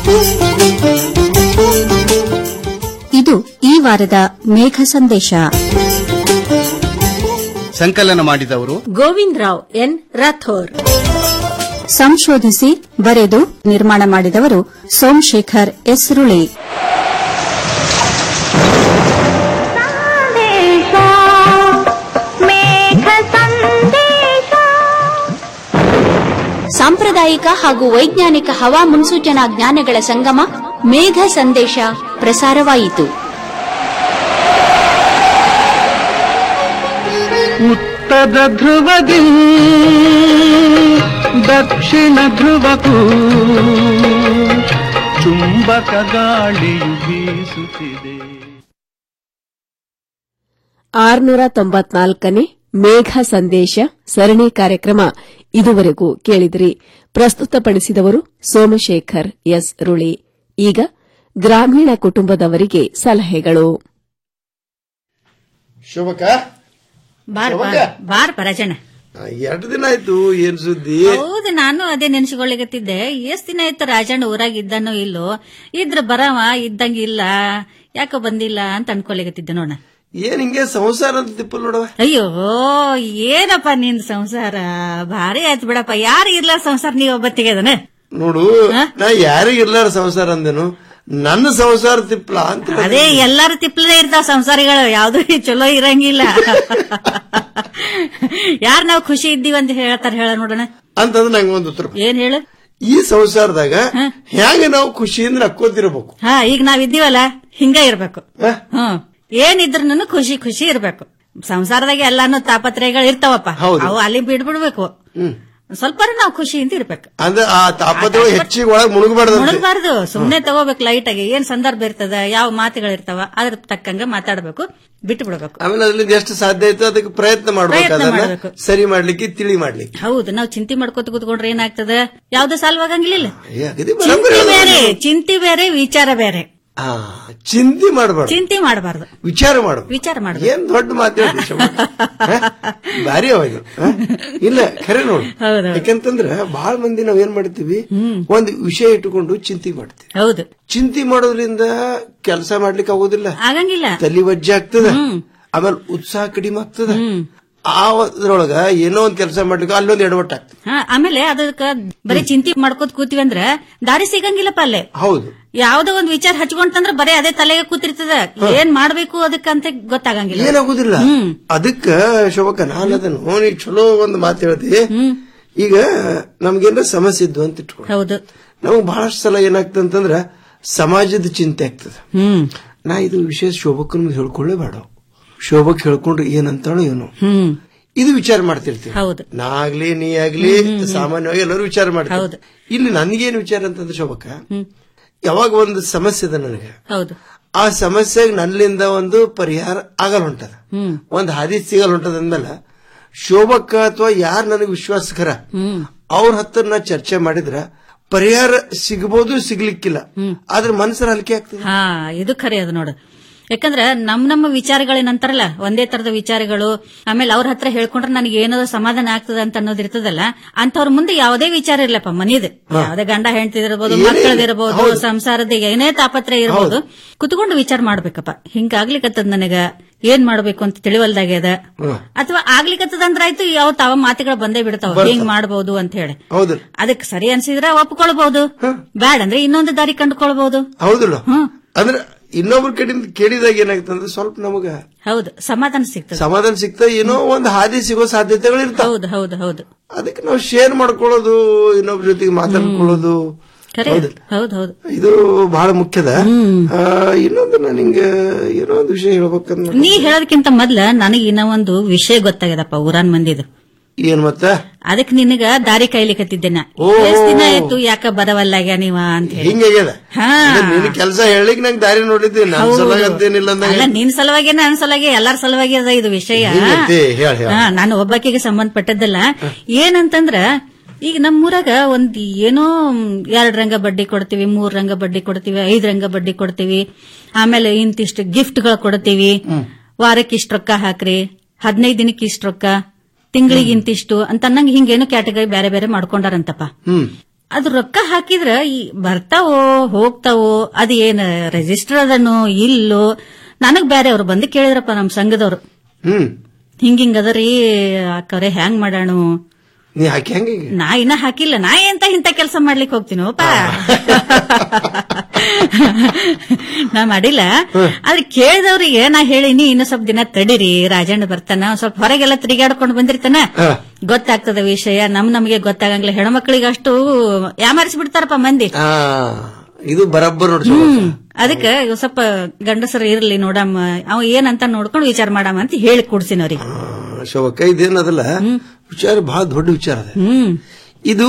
ಇದು ಈ ವಾರದ ಮೇಘ ಸಂದೇಶ ಸಂಕಲನ ಮಾಡಿದವರು ಗೋವಿಂದ್ ರಾವ್ ಎನ್ ರಾಥೋರ್ ಸಂಶೋಧಿಸಿ ಬರೆದು ನಿರ್ಮಾಣ ಮಾಡಿದವರು ಸೋಮಶೇಖರ್ ಎಸ್ ರುಳಿ ಸಾಂಪ್ರದಾಯಿಕ ಹಾಗೂ ವೈಜ್ಞಾನಿಕ ಹವಾ ಮುನ್ಸೂಚನಾ ಜ್ಞಾನಗಳ ಸಂಗಮ ಮೇಘ ಸಂದೇಶ ಪ್ರಸಾರವಾಯಿತು ಉತ್ತರ ಧ್ರುವದಿ ದಕ್ಷಿಣ ಧ್ರುವಕ್ಕೂ ಚುಂಬಕ ಗಾಳಿಯು ಬೀಸುತ್ತಿದೆ ಆರುನೂರ ತೊಂಬತ್ನಾಲ್ಕನೇ ಮೇಘ ಸಂದೇಶ ಸರಣಿ ಕಾರ್ಯಕ್ರಮ ಇದುವರೆಗೂ ಕೇಳಿದಿರಿ ಪ್ರಸ್ತುತಪಡಿಸಿದವರು ಸೋಮಶೇಖರ್ ಎಸ್ ರುಳಿ ಈಗ ಗ್ರಾಮೀಣ ಕುಟುಂಬದವರಿಗೆ ಸಲಹೆಗಳು ಶೋಭಕ ಬಾರ್ ಯಾವಾಗ? ಬಾರ್ ಬಾರ್ ಪರಾಜಣ ಎರಡು ದಿನ ಆಯ್ತು ಏನ್ ಸುದ್ದಿ ಹೌದು ನಾನು ಅದೇ ನೆನ್ಸ್ಕೊಳ್ಳಿಕತ್ತಿದ್ದೆ ಎಷ್ಟ್ ದಿನ ಆಯ್ತು ರಾಜಣ್ಣ ಊರಾಗ ಇದ್ದಾನೋ ಇಲ್ಲೋ ಇದ್ರ ಬರವ ಇದ್ದಂಗ ಇಲ್ಲ ಯಾಕೋ ಬಂದಿಲ್ಲ ಅಂತ ಅನ್ಕೊಳಿಕತ್ತಿದ್ದೆ ನೋಡ ಏನ್ ಹಿಂಗೆ ಸಂಸಾರ ಅಂತ ತಿಪ್ಪಲ್ ನೋಡವ ಅಯ್ಯೋ ಏನಪ್ಪ ನಿನ್ ಸಂಸಾರ ಭಾರಿ ಆಯ್ತು ಬಿಡಪ್ಪ ಯಾರು ಇರ್ಲಾರ ಸಂಸಾರ ನೀವ್ ಒಬ್ಬತ್ತಿಗೆ ಅದನ ನೋಡು ನಾ ಯಾರಿಗ ಇರ್ಲಾರ ಸಂಸಾರ ಅಂದೇನು ನನ್ನ ಸಂಸಾರ ತಿಪ್ಪಲ ಅಂತ ಅದೇ ಎಲ್ಲಾರು ತಿಪ್ಲೇ ಇರ್ತಾವ ಸಂಸಾರಿಗಳು ಯಾವ್ದು ಚಲೋ ಇರಂಗಿಲ್ಲ ಯಾರ್ ನಾವ್ ಖುಷಿ ಇದ್ದೀವಿ ಅಂತ ಹೇಳ್ತಾರ ಹೇಳ ನೋಡೋಣ ಅಂತಂದ್ರೆ ನಂಗೆ ಒಂದು ಉತ್ತರ ಏನ್ ಹೇಳು ಈ ಸಂಸಾರದಾಗ ಹೆಂಗ ನಾವು ಖುಷಿಯಿಂದ ನಕ್ಕೋತಿರ್ಬೇಕು ಹಾ ಈಗ ನಾವ್ ಇದ್ದೀವಲ್ಲ ಹಿಂಗ ಇರ್ಬೇಕು ಹ್ಮ್ ಏನಿದ್ರು ಖುಷಿ ಖುಷಿ ಇರ್ಬೇಕು ಸಂಸಾರದಾಗ ಎಲ್ಲಾನು ತಾಪತ್ರಯಗಳು ಇರ್ತಾವಪ್ಪ ಹೌದು. ಅವು ಅಲ್ಲಿ ಬಿಡ್ಬಿಡ್ಬೇಕು ಸ್ವಲ್ಪ ನಾವು ಖುಷಿಯಿಂದ ಇರ್ಬೇಕು ಅಂದ್ರೆ ಆ ತಾಪದ ಹೆಚ್ಚಿಗೆ ಒಳಗ್ ಮುಳುಗಬಾರ್ದು ಮುಳುಗಬಾರ್ದು ಸುಮ್ನೆ ತಗೋಬೇಕು ಲೈಟ್ ಆಗಿ ಏನ್ ಸಂದರ್ಭ ಇರ್ತದ ಯಾವ ಮಾತುಗಳಿರ್ತಾವ ಅದ್ರ ತಕ್ಕಂಗ ಮಾತಾಡ್ಬೇಕು ಬಿಟ್ಟು ಬಿಡ್ಬೇಕು ಆಮೇಲೆ ಅದ್ರಿಂದ ಎಷ್ಟು ಸಾಧ್ಯ ಆಯ್ತು ಅದಕ್ಕೆ ಪ್ರಯತ್ನ ಮಾಡ್ಬೇಕು ಪ್ರಯತ್ನ ಅದನ್ನ ಮಾಡ್ಬೇಕು. ಸರಿ ಮಾಡ್ಲಿಕ್ಕೆ ತಿಳಿ ಮಾಡ್ಲಿಕ್ಕೆ ಹೌದು ನಾವು ಚಿಂತೆ ಮಾಡ್ಕೋತ ಕೂತ್ಕೊಂಡ್ರೆ ಏನಾಗ್ತದ ಯಾವ್ದು ಸಾಲ್ವಾಗಂಗಿಲ್ಲ ಏ, ಅಗದಿ ಬರೋಬ್ಬರಿ ಚಿಂತೆ ಅದ ಬೇರೆ ಅದು. ಚಿಂತೆ ಬೇರೆ ವಿಚಾರ ಬೇರೆ ಆ, ಚಿಂತೆ ಮಾಡಬಾರ್ದು ಚಿಂತೆ ಮಾಡಬಾರ್ದು ವಿಚಾರ ಮಾಡು ವಿಚಾರ ಮಾಡ್ಬೇಕು ಏನ್ ದೊಡ್ಡ ಮಾತಾಡಿ ಭಾರಿ ಅವಾಗ ಇಲ್ಲ ಖರೆ ನೋಡು ಯಾಕಂತಂದ್ರ ಬಹಳ ಮಂದಿ ನಾವ್ ಏನ್ ಮಾಡ್ತೀವಿ ಒಂದ್ ವಿಷಯ ಇಟ್ಟುಕೊಂಡು ಚಿಂತೆ ಮಾಡ್ತೀವಿ ಹೌದು ಚಿಂತೆ ಮಾಡೋದ್ರಿಂದ ಕೆಲಸ ಮಾಡ್ಲಿಕ್ಕೆ ಆಗೋದಿಲ್ಲ ಆಗಂಗಿಲ್ಲ ತಲಿ ವಜ್ಜೆ ಆಗ್ತದ ಆಮೇಲೆ ಉತ್ಸಾಹ ಕಡಿಮೆ ಆಗ್ತದ ಆ ಅದ್ರೊಳಗ ಏನೋ ಒಂದ್ ಕೆಲಸ ಮಾಡ್ಲಿಕ್ಕೆ ಅಲ್ಲೊಂದ್ ಎಡವಟ್ಟ ಆಗ್ತದೆ ಹಾ ಆಮೇಲೆ ಅದಕ್ಕ ಬರೀ ಚಿಂತೆ ಮಾಡ್ಕೋತ ಕೂತೀವಿ ಅಂದ್ರ ದಾರಿ ಸಿಗಂಗಿಲ್ಲಪ್ಪ ಅಲ್ಲೇ ಹೌದು ಯಾವ್ದೋ ಒಂದ್ ವಿಚಾರ ಹಚ್ಕೊಂತಂದ್ರ ಬರೀ ಅದೇ ತಲೆಗೆ ಕೂತಿರ್ತದ ಏನ್ ಮಾಡ್ಬೇಕು ಅದಕ್ಕಂತ ಗೊತ್ತಾಗಂಗಿಲ್ಲ ಏನಾಗುದಿಲ್ಲ ಅದಕ್ಕ ಶೋಭಕ್ಕ ನಾನು ಅದನ್ನು ನೀ ಚಲೋ ಒಂದ್ ಮಾತು ಹೇಳ್ತಿ ಈಗ ನಮ್ಗೇನ ಸಮಸ್ಯೆ ಇದ್ದು ಅಂತ ಇಟ್ಕೊಂಡು ಹೌದು ನಮಗ್ ಬಹಳಷ್ಟು ಸಲ ಏನಾಗ್ತದೆ ಅಂತಂದ್ರ ಸಮಾಜದ ಚಿಂತೆ ಆಗ್ತದೆ ಹ್ಮ್ ನಾ ಇದು ವಿಷಯ ಶೋಭಕ್ಕನ ಹೇಳ್ಕೊಳ್ಳೇ ಬೇಡ ಶೋಭಕ್ ಹೇಳ್ಕೊಂಡ್ರೆ ಏನಂತಾಳೋ ಏನೋ ಹ್ಮ್ ಇದು ವಿಚಾರ ಮಾಡ್ತಿರ್ತೀವಿ ಹೌದು ನಾ ಆಗ್ಲಿ ನೀ ಆಗ್ಲಿ ಸಾಮಾನ್ಯವಾಗಿ ಎಲ್ಲರೂ ವಿಚಾರ ಮಾಡ್ತಾರೆ ಇಲ್ಲಿ ನನ್ಗೇನ್ ವಿಚಾರ ಅಂತಂದ್ರೆ ಶೋಭಕ್ಕ ಯಾವಾಗ ಒಂದು ಸಮಸ್ಯೆ ಇದೆ ನನಗೆ ಹೌದು ಆ ಸಮಸ್ಯೆಗೆ ನನ್ನಿಂದ ಒಂದು ಪರಿಹಾರ ಆಗಲ್ ಹೊಂಟದ ಹ್ಮ್ ಒಂದ್ ಹಾದಿ ಸಿಗಲ್ ಹೊಂಟದ ಅಂದ್ಮೇಲೆ ಶೋಭಕ್ಕ ಅಥವಾ ಯಾರು ನನಗೆ ವಿಶ್ವಾಸಕರ ಹ್ಮ್ ಅವ್ರ ಹತ್ರ ನಾ ಚರ್ಚೆ ಮಾಡಿದ್ರ ಪರಿಹಾರ ಸಿಗಬಹುದು ಸಿಗ್ಲಿಕ್ಕಿಲ್ಲ ಆದ್ರೆ ಮನಸ್ಸರ ಹಲಿಕೆ ಆಗ್ತದೆ ಹಾ ಇದು ಖರೆ ಅದು ನೋಡು ಯಾಕಂದ್ರ ನಮ್ ನಮ್ಮ ವಿಚಾರಗಳೇನಂತಾರಲ್ಲ ಒಂದೇ ತರದ ವಿಚಾರಗಳು ಆಮೇಲೆ ಅವ್ರ ಹತ್ರ ಹೇಳ್ಕೊಂಡ್ರೆ ನನಗೆ ಏನೋ ಸಮಾಧಾನ ಆಗ್ತದ ಅಂತ ಅನ್ನೋದು ಇರ್ತದಲ್ಲ ಅಂತವ್ರ ಮುಂದೆ ಯಾವುದೇ ವಿಚಾರ ಇರ್ಲಪ್ಪ ಮನಿದ್ ಯಾವ್ದೇ ಗಂಡ ಹೆಂಡತಿದಿರ್ಬೋದು ಏನೇ- ಮಕ್ಕಳದಿರ್ಬೋದು ಹೌದು. ಸಂಸಾರದ ಏನೇ ತಾಪತ್ರ ಇರ್ಬೋದು ಕುತ್ಕೊಂಡು ವಿಚಾರ ಮಾಡ್ಬೇಕಪ್ಪ ಹಿಂಗಾಗ್ಲಿಕತ್ತದ ನನಗ ಏನ್ ಮಾಡ್ಬೇಕು ಅಂತ ತಿಳಿವಲ್ದಾಗ್ಯದ ಅಥವಾ ಆಗ್ಲಿಕತ್ತದ ಅಂದ್ರ ಆಯ್ತು ಯಾವ ತಾವ ಮಾತುಗಳು ಬಂದೇ ಬಿಡ್ತಾವ ಬರ್ತಾವ. ಹಿಂಗ್ ಮಾಡ್ಬೋದು ಅಂತ ಹೇಳಿ ಹೌದು ಅದಕ್ಕೆ ಸರಿ ಅನ್ಸಿದ್ರ ಒಪ್ಕೊಳ್ಬಹುದು ಬ್ಯಾಡ ಅಂದ್ರೆ ಇನ್ನೊಂದು ದಾರಿ ಕಂಡುಕೊಳ್ಬಹುದು ಹೌದಲ್ಲ ಅಂದ್ರೆ ಇನ್ನೊಬ್ರ ಕಡೆಯಿಂದ ಕೇಳಿದಾಗ ಏನಾಗ್ತದೆ ಅಂದ್ರೆ ಸ್ವಲ್ಪ ನಮಗ ಹೌದು ಸಮಾಧಾನ ಸಿಗ್ತದೆ ಸಮಾಧಾನ ಸಿಗ್ತಾ ಏನೋ ಒಂದು ಹಾದಿ ಸಿಗೋ ಸಾಧ್ಯತೆಗಳು ಇರ್ತಾವ ಹೌದು ಹೌದು ಹೌದು ಅದಕ್ಕೆ ನಾವು ಶೇರ್ ಮಾಡ್ಕೊಳ್ಳೋದು ಇನ್ನೊಬ್ರ ಜೊತೆಗೆ ಮಾತಾಡ್ಕೊಳ್ಳೋದು ಖರೆ ಹೌದಲ್ಲ? ಹೌದು ಹೌದು ಇದು ಬಹಳ ಮುಖ್ಯದ ಆ, ಇನ್ನೊಂದು ನಾನು ನಿಂಗೆ ಏನೋ ಒಂದು ವಿಷಯ ಹೇಳ್ಬೇಕಂದ್ರೆ ನೀ ಹೇಳೋದಕ್ಕಿಂತ ಮೊದ್ಲ ನನಗೆ ಇನ್ನೂ ಒಂದು ವಿಷಯ ಗೊತ್ತಾಗ್ಯದಪ್ಪ ಊರಾನ್ ಮಂದಿದು ಏನ್ ಮತ್ತ ಅದಕ್ಕೆ ನಿನಗ ದಾರಿ ಕಾಯ್ಲಿಕತ್ತಿದ್ದೆ ನಾ ಓ. ಎಷ್ಟ್ ದಿನ ಆಯ್ತು ಯಾಕ ಬರವಲ್ಲಾಗ್ಯ ನೀವ ಅಂತ ಹೇಳಿ ಹಿಂಗಾಗ್ಯದ ಹಾ ನಿನ್ ಕೆಲಸ ಹೇಳಿಕ್ ನಂಗೆ ದಾರಿ ನೋಡಿದ್ದೆ ನನ್ನ ಹೌದು. ಸಲುವಾಗಿ ಅಂತೇನಿಲ್ಲ ಅಂದಂಗೆ ಅಲ್ಲ ನಿನ್ ಸಲುವಾಗಿ ನನ್ನ ಸಲುವಾಗಿ ಎಲ್ಲಾರ ಸಲುವಾಗಿ ಅದ ಇದು ವಿಷಯ ಹಿಂಗೈತಿ, ಹೇಳ್, ಹೇಳ್. ಹಾ, ನಾನು ಒಬ್ಬಾಕಿಗೆ ಸಂಬಂಧಪಟ್ಟದ್ದಲ್ಲ ಏನಂತಂದ್ರ ಈಗ ನಮ್ಮೂರಾಗ ಒಂದ್ ಏನೋ ಎರಡ್ ರಂಗ ಬಡ್ಡಿ ಕೊಡ್ತೀವಿ ಮೂರ್ ರಂಗ ಬಡ್ಡಿ ಕೊಡ್ತೀವಿ ಐದ್ ರಂಗ ಬಡ್ಡಿ ಕೊಡ್ತೀವಿ ಆಮೇಲೆ ಇಂತಿಷ್ಟು ಗಿಫ್ಟ್ಗಳು ಕೊಡ್ತೀವಿ ವಾರಕ್ಕೆ ಇಷ್ಟ ರೊಕ್ಕ ಹಾಕ್ರಿ ಹದಿನೈದು ದಿನಕ್ಕೆ ಇಷ್ಟ ರೊಕ್ಕ ತಿಂಗಳಿಗೆ ಇಂತಿಷ್ಟು ಅಂತ ಅನ್ನಂಗ್ ಹಿಂಗೇನು ಕ್ಯಾಟಗರಿ ಬೇರೆ ಬೇರೆ ಮಾಡ್ಕೊಂಡಾರಂತಪ್ಪ ಹ್ಮ್ ಅದು ರೊಕ್ಕ ಹಾಕಿದ್ರ ಈ ಬರ್ತಾವೋ ಹೋಗ್ತಾವೋ ಅದ್ ಏನ್ ರಿಜಿಸ್ಟರ್ ಅದನೋ ಇಲ್ಲೋ ನನಗ್ ಬೇರೆ ಅವ್ರು ಬಂದು ಕೇಳಿದ್ರಪ್ಪ ನಮ್ ಸಂಘದವ್ರು ಹ್ಮ್ ಹಿಂಗ್ ಹಿಂಗ್ ಅದರಿ ಅಕ್ಕವ್ರೆ ಹ್ಯಾಂಗ್ ಮಾಡೋಣ ನೀ ಹಾಕಿ ಹಂಗೆ ನಾ ಇನ್ನ ಹಾಕಿಲ್ಲ ನಾ ಎಂತ ಇಂತ ಕೆಲಸ ಮಾಡ್ಲಿಕ್ಕೆ ಹೋಗ್ತೀನೋಪ ನಾ ಮಾಡಿಲ್ಲ ಆದ್ರೆ ಕೇಳಿದವ್ರಿಗೆ ನಾ ಹೇಳಿನಿ ಇನ್ನು ಸ್ವಲ್ಪ ದಿನ ತಡೀರಿ ರಾಜಣ್ಣ ಬರ್ತಾನ ಒಂದ್ ಸ್ವಲ್ಪ ಹೊರಗೆಲ್ಲ ತಿರುಗಾಡ್ಕೊಂಡು ಬಂದಿರ್ತಾನ ಗೊತ್ತಾಗ್ತದ ವಿಷಯ ನಮ್ ನಮಗೆ ಗೊತ್ತಾಗಂಗಿಲ್ಲ ಹೆಣ್ಮಕ್ಳಿಗೆ ಅಷ್ಟು ಯಾಮಾರಿಸಿ ಬಿಡ್ತಾರಪ್ಪ ಮಂದಿ ಆ ಇದು ಬರಬ್ಬರ್ ನೋಡಿ ಹ್ಮ್ ಅದಕ್ಕೆ ಇವ್ ಸ್ವಲ್ಪ ಗಂಡಸರು ಇರ್ಲಿ ನೋಡಮ್ಮ ಅವ ಏನಂತ ನೋಡ್ಕೊಂಡು ವಿಚಾರ ಮಾಡಮ್ಮ ಅಂತ ಹೇಳಿ ಕೊಡ್ಸಿನವ್ರಿಗೆ ಶೋಭಕ್ಕ ಇದೇನದಲ್ಲ ವಿಚಾರ ಬಹಳ ದೊಡ್ಡ ವಿಚಾರ ಅದ ಹ್ಮ್ ಇದು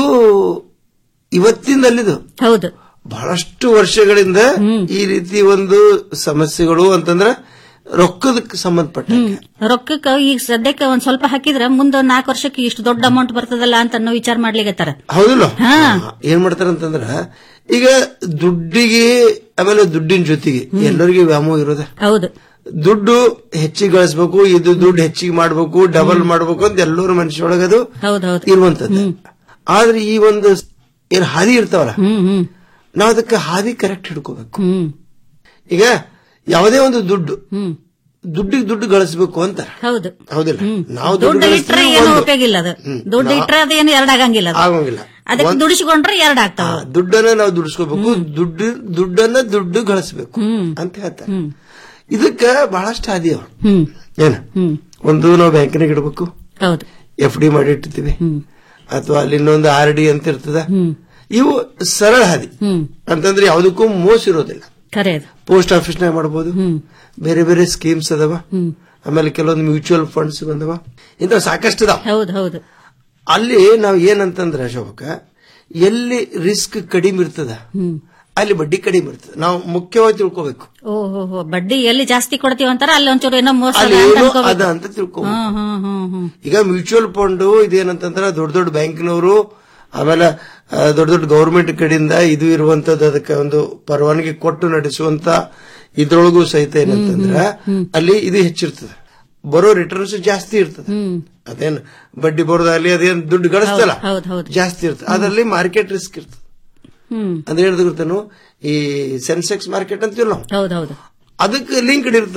ಇವತ್ತಿಂದಲ್ಲಿದು ಹೌದು ಬಹಳಷ್ಟು ವರ್ಷಗಳಿಂದ ಈ ರೀತಿ ಒಂದು ಸಮಸ್ಯೆಗಳು ಅಂತಂದ್ರ ರೊಕ್ಕದಕ್ಕೆ ಸಂಬಂಧಪಟ್ಟ ರೊಕ್ಕಕ್ಕ ಈಗ ಸದ್ಯಕ್ಕೆ ಒಂದ್ ಸ್ವಲ್ಪ ಹಾಕಿದ್ರ ಮುಂದ ನಾಲ್ಕು ವರ್ಷಕ್ಕೆ ಇಷ್ಟು ದೊಡ್ಡ ಅಮೌಂಟ್ ಬರ್ತದಲ್ಲ ಅಂತ ಅನ್ನೋ ವಿಚಾರ ಮಾಡ್ಲಿಕತ್ತಾರ ಹೌದಿಲ್ಲ ಹಾ. ಏನ್ ಮಾಡ್ತಾರ ಅಂತಂದ್ರ ಈಗ ದುಡ್ಡಿಗೆ ಆಮೇಲೆ ದುಡ್ಡಿನ ಜೊತೆಗೆ ಎಲ್ಲರಿಗೂ ವ್ಯಾಮೋಹ ಇರೋದ ಹೌದು ದುಡ್ಡು ಹೆಚ್ಚಿಗೆ ಗಳಿಸ್ಬೇಕು ಇದು ದುಡ್ಡು ಹೆಚ್ಚಿಗೆ ಮಾಡ್ಬೇಕು ಡಬಲ್ ಮಾಡ್ಬೇಕು ಅಂತ ಎಲ್ಲರೂ ಮನುಷ್ಯೊಳಗದು ಹೌದೌದು ಇರುವಂತದ್ದು ಆದ್ರೆ ಈ ಒಂದು ಏನ್ ಹಾದಿ ಇರ್ತಾವಲ್ಲ ಹ್ಮ್ ಹ್ಮ್ ನಾವ್ ಅದಕ್ಕೆ ಹಾದಿ ಕರೆಕ್ಟ್ ಹಿಡ್ಕೋಬೇಕು ಹ್ಮ್ ಈಗ ಯಾವುದೇ ಒಂದು ದುಡ್ಡು ಹ್ಮ್ ದುಡ್ಡಿಗೆ ದುಡ್ಡು ಗಳಿಸ್ಬೇಕು ಅಂತ ಹೌದು ಹೌದಿಲ್ಲ ನಾವು ದುಡ್ಡು ಇಟ್ರೆ ಏನು ಉಪಯೋಗ ಇಲ್ಲ ಅದು ದುಡ್ಡು ಇಟ್ರೆ ಅದು ಏನು ಎರಡ್ ಆಗಂಗಿಲ್ಲ ಅದು. ಆಗೋಂಗಿಲ್ಲ ಅದಕ್ಕೆ ದುಡಿಸಿಕೊಂಡ್ರೆ ಎರಡ್ ಆಗ್ತಾವ ದುಡ್ಡನ್ನ ನಾವು ದುಡಿಸ್ಕೋಬೇಕು ದುಡ್ಡು ದುಡ್ಡನ್ನ ದುಡ್ಡು ಗಳಿಸ್ಬೇಕು ಅಂತ ಹೇಳ್ತಾರೆ ಇದಕ್ಕ ಬಹಳಷ್ಟು ಹಾದಿ ಅವ್ರು ಹ್ಮ್ ಏನ ಒಂದು ನಾವು ಬ್ಯಾಂಕಿನಾಗ ಇಡಬೇಕು ಹೌದು ಎಫ್ ಡಿ ಮಾಡಿ ಇಟ್ಟಿರ್ತೀವಿ ಅಥವಾ ಅಲ್ಲಿ ಇನ್ನೊಂದು ಆರ್ ಡಿ ಅಂತ ಇರ್ತದ ಇವು ಸರಳ ಹಾದಿ ಅಂತಂದ್ರೆ ಯಾವುದಕ್ಕೂ ಮೋಸ ಇರೋದಿಲ್ಲ ಖರೆ ಅದು ಪೋಸ್ಟ್ ಆಫೀಸ್ನಾಗ ಮಾಡಬಹುದು ಬೇರೆ ಬೇರೆ ಸ್ಕೀಮ್ಸ್ ಅದಾವ ಆಮೇಲೆ ಕೆಲವೊಂದು ಮ್ಯೂಚುವಲ್ ಫಂಡ್ಸ್ ಬಂದವ ಇಂಥ ಸಾಕಷ್ಟು ಅದಾವ ಹೌದು ಹೌದು ಅಲ್ಲಿ ನಾವು ಏನಂತಂದ್ರೆ ಶೋಭಕ ಎಲ್ಲಿ ರಿಸ್ಕ್ ಕಡಿಮೆ ಇರ್ತದ ಅಲ್ಲಿ ಬಡ್ಡಿ ಕಡಿಮೆ ಇರ್ತದೆ ನಾವು ಮುಖ್ಯವಾಗಿ ತಿಳ್ಕೋಬೇಕು ಓಹೋ ಬಡ್ಡಿ ಎಲ್ಲಿ ಜಾಸ್ತಿ ಕೊಡ್ತೀವಿ ಅಂತಾರ ಅಲ್ಲಿ ಒಂಚೂರು ಏನೋ ಮೋಸ ಅಲ್ಲಿ ಅದ ಅಂತ ಏನೋ ಅನ್ಕೋಬೇಕು. ಅದ ಅಂತ ತಿಳ್ಕೋಬೇಕು ಹ್ಮ್ ಹ್ಮ್ ಹ್ಮ್ ಹ್ಮ್ ಈಗ ಮ್ಯೂಚುವಲ್ ಫಂಡ್ ಇದೇನಂತಂದ್ರೆ ದೊಡ್ಡ ದೊಡ್ಡ ಬ್ಯಾಂಕಿನವರು ಆಮೇಲೆ ಆ, ದೊಡ್ಡ ದೊಡ್ಡ ಗೌರ್ಮೆಂಟ್ ಕಡೆಯಿಂದ ಇದು ಇರುವಂತದ್ದು ಅದಕ್ಕೆ ಒಂದು ಪರವಾನಗಿ ಕೊಟ್ಟು ನಡೆಸುವಂತ ಇದ್ರೊಳಗೂ ಸಹಿತ ಏನಂತಂದ್ರ ಅಲ್ಲಿ ಇದು ಹೆಚ್ಚಿರ್ತದೆ ಬರೋ ರಿಟರ್ನ್ಸ್ ಜಾಸ್ತಿ ಇರ್ತದೆ ಅದೇನ್ ಬಡ್ಡಿ ಬರೋದಾಗ್ಲಿ ಅದೇನ್ ದುಡ್ಡು ಗಳಿಸ್ತಲ್ಲ ಹೌದು ಹೌದು ಜಾಸ್ತಿ ಇರ್ತದೆ ಅದರಲ್ಲಿ ಮಾರ್ಕೆಟ್ ರಿಸ್ಕ್ ಇರ್ತದೆ ಹ್ಮ್ ಅಂದ್ರೆ ಹೇಳಿದ ಗೊತ್ತೇನು ಈ ಸೆನ್ಸೆಕ್ಸ್ ಮಾರ್ಕೆಟ್ ಅಂತೀವಲ್ಲ ನಾವು ಹೌದು ಹೌದು ಅದಕ್ಕೆ ಲಿಂಕ್ಡ್ ಇರ್ತದ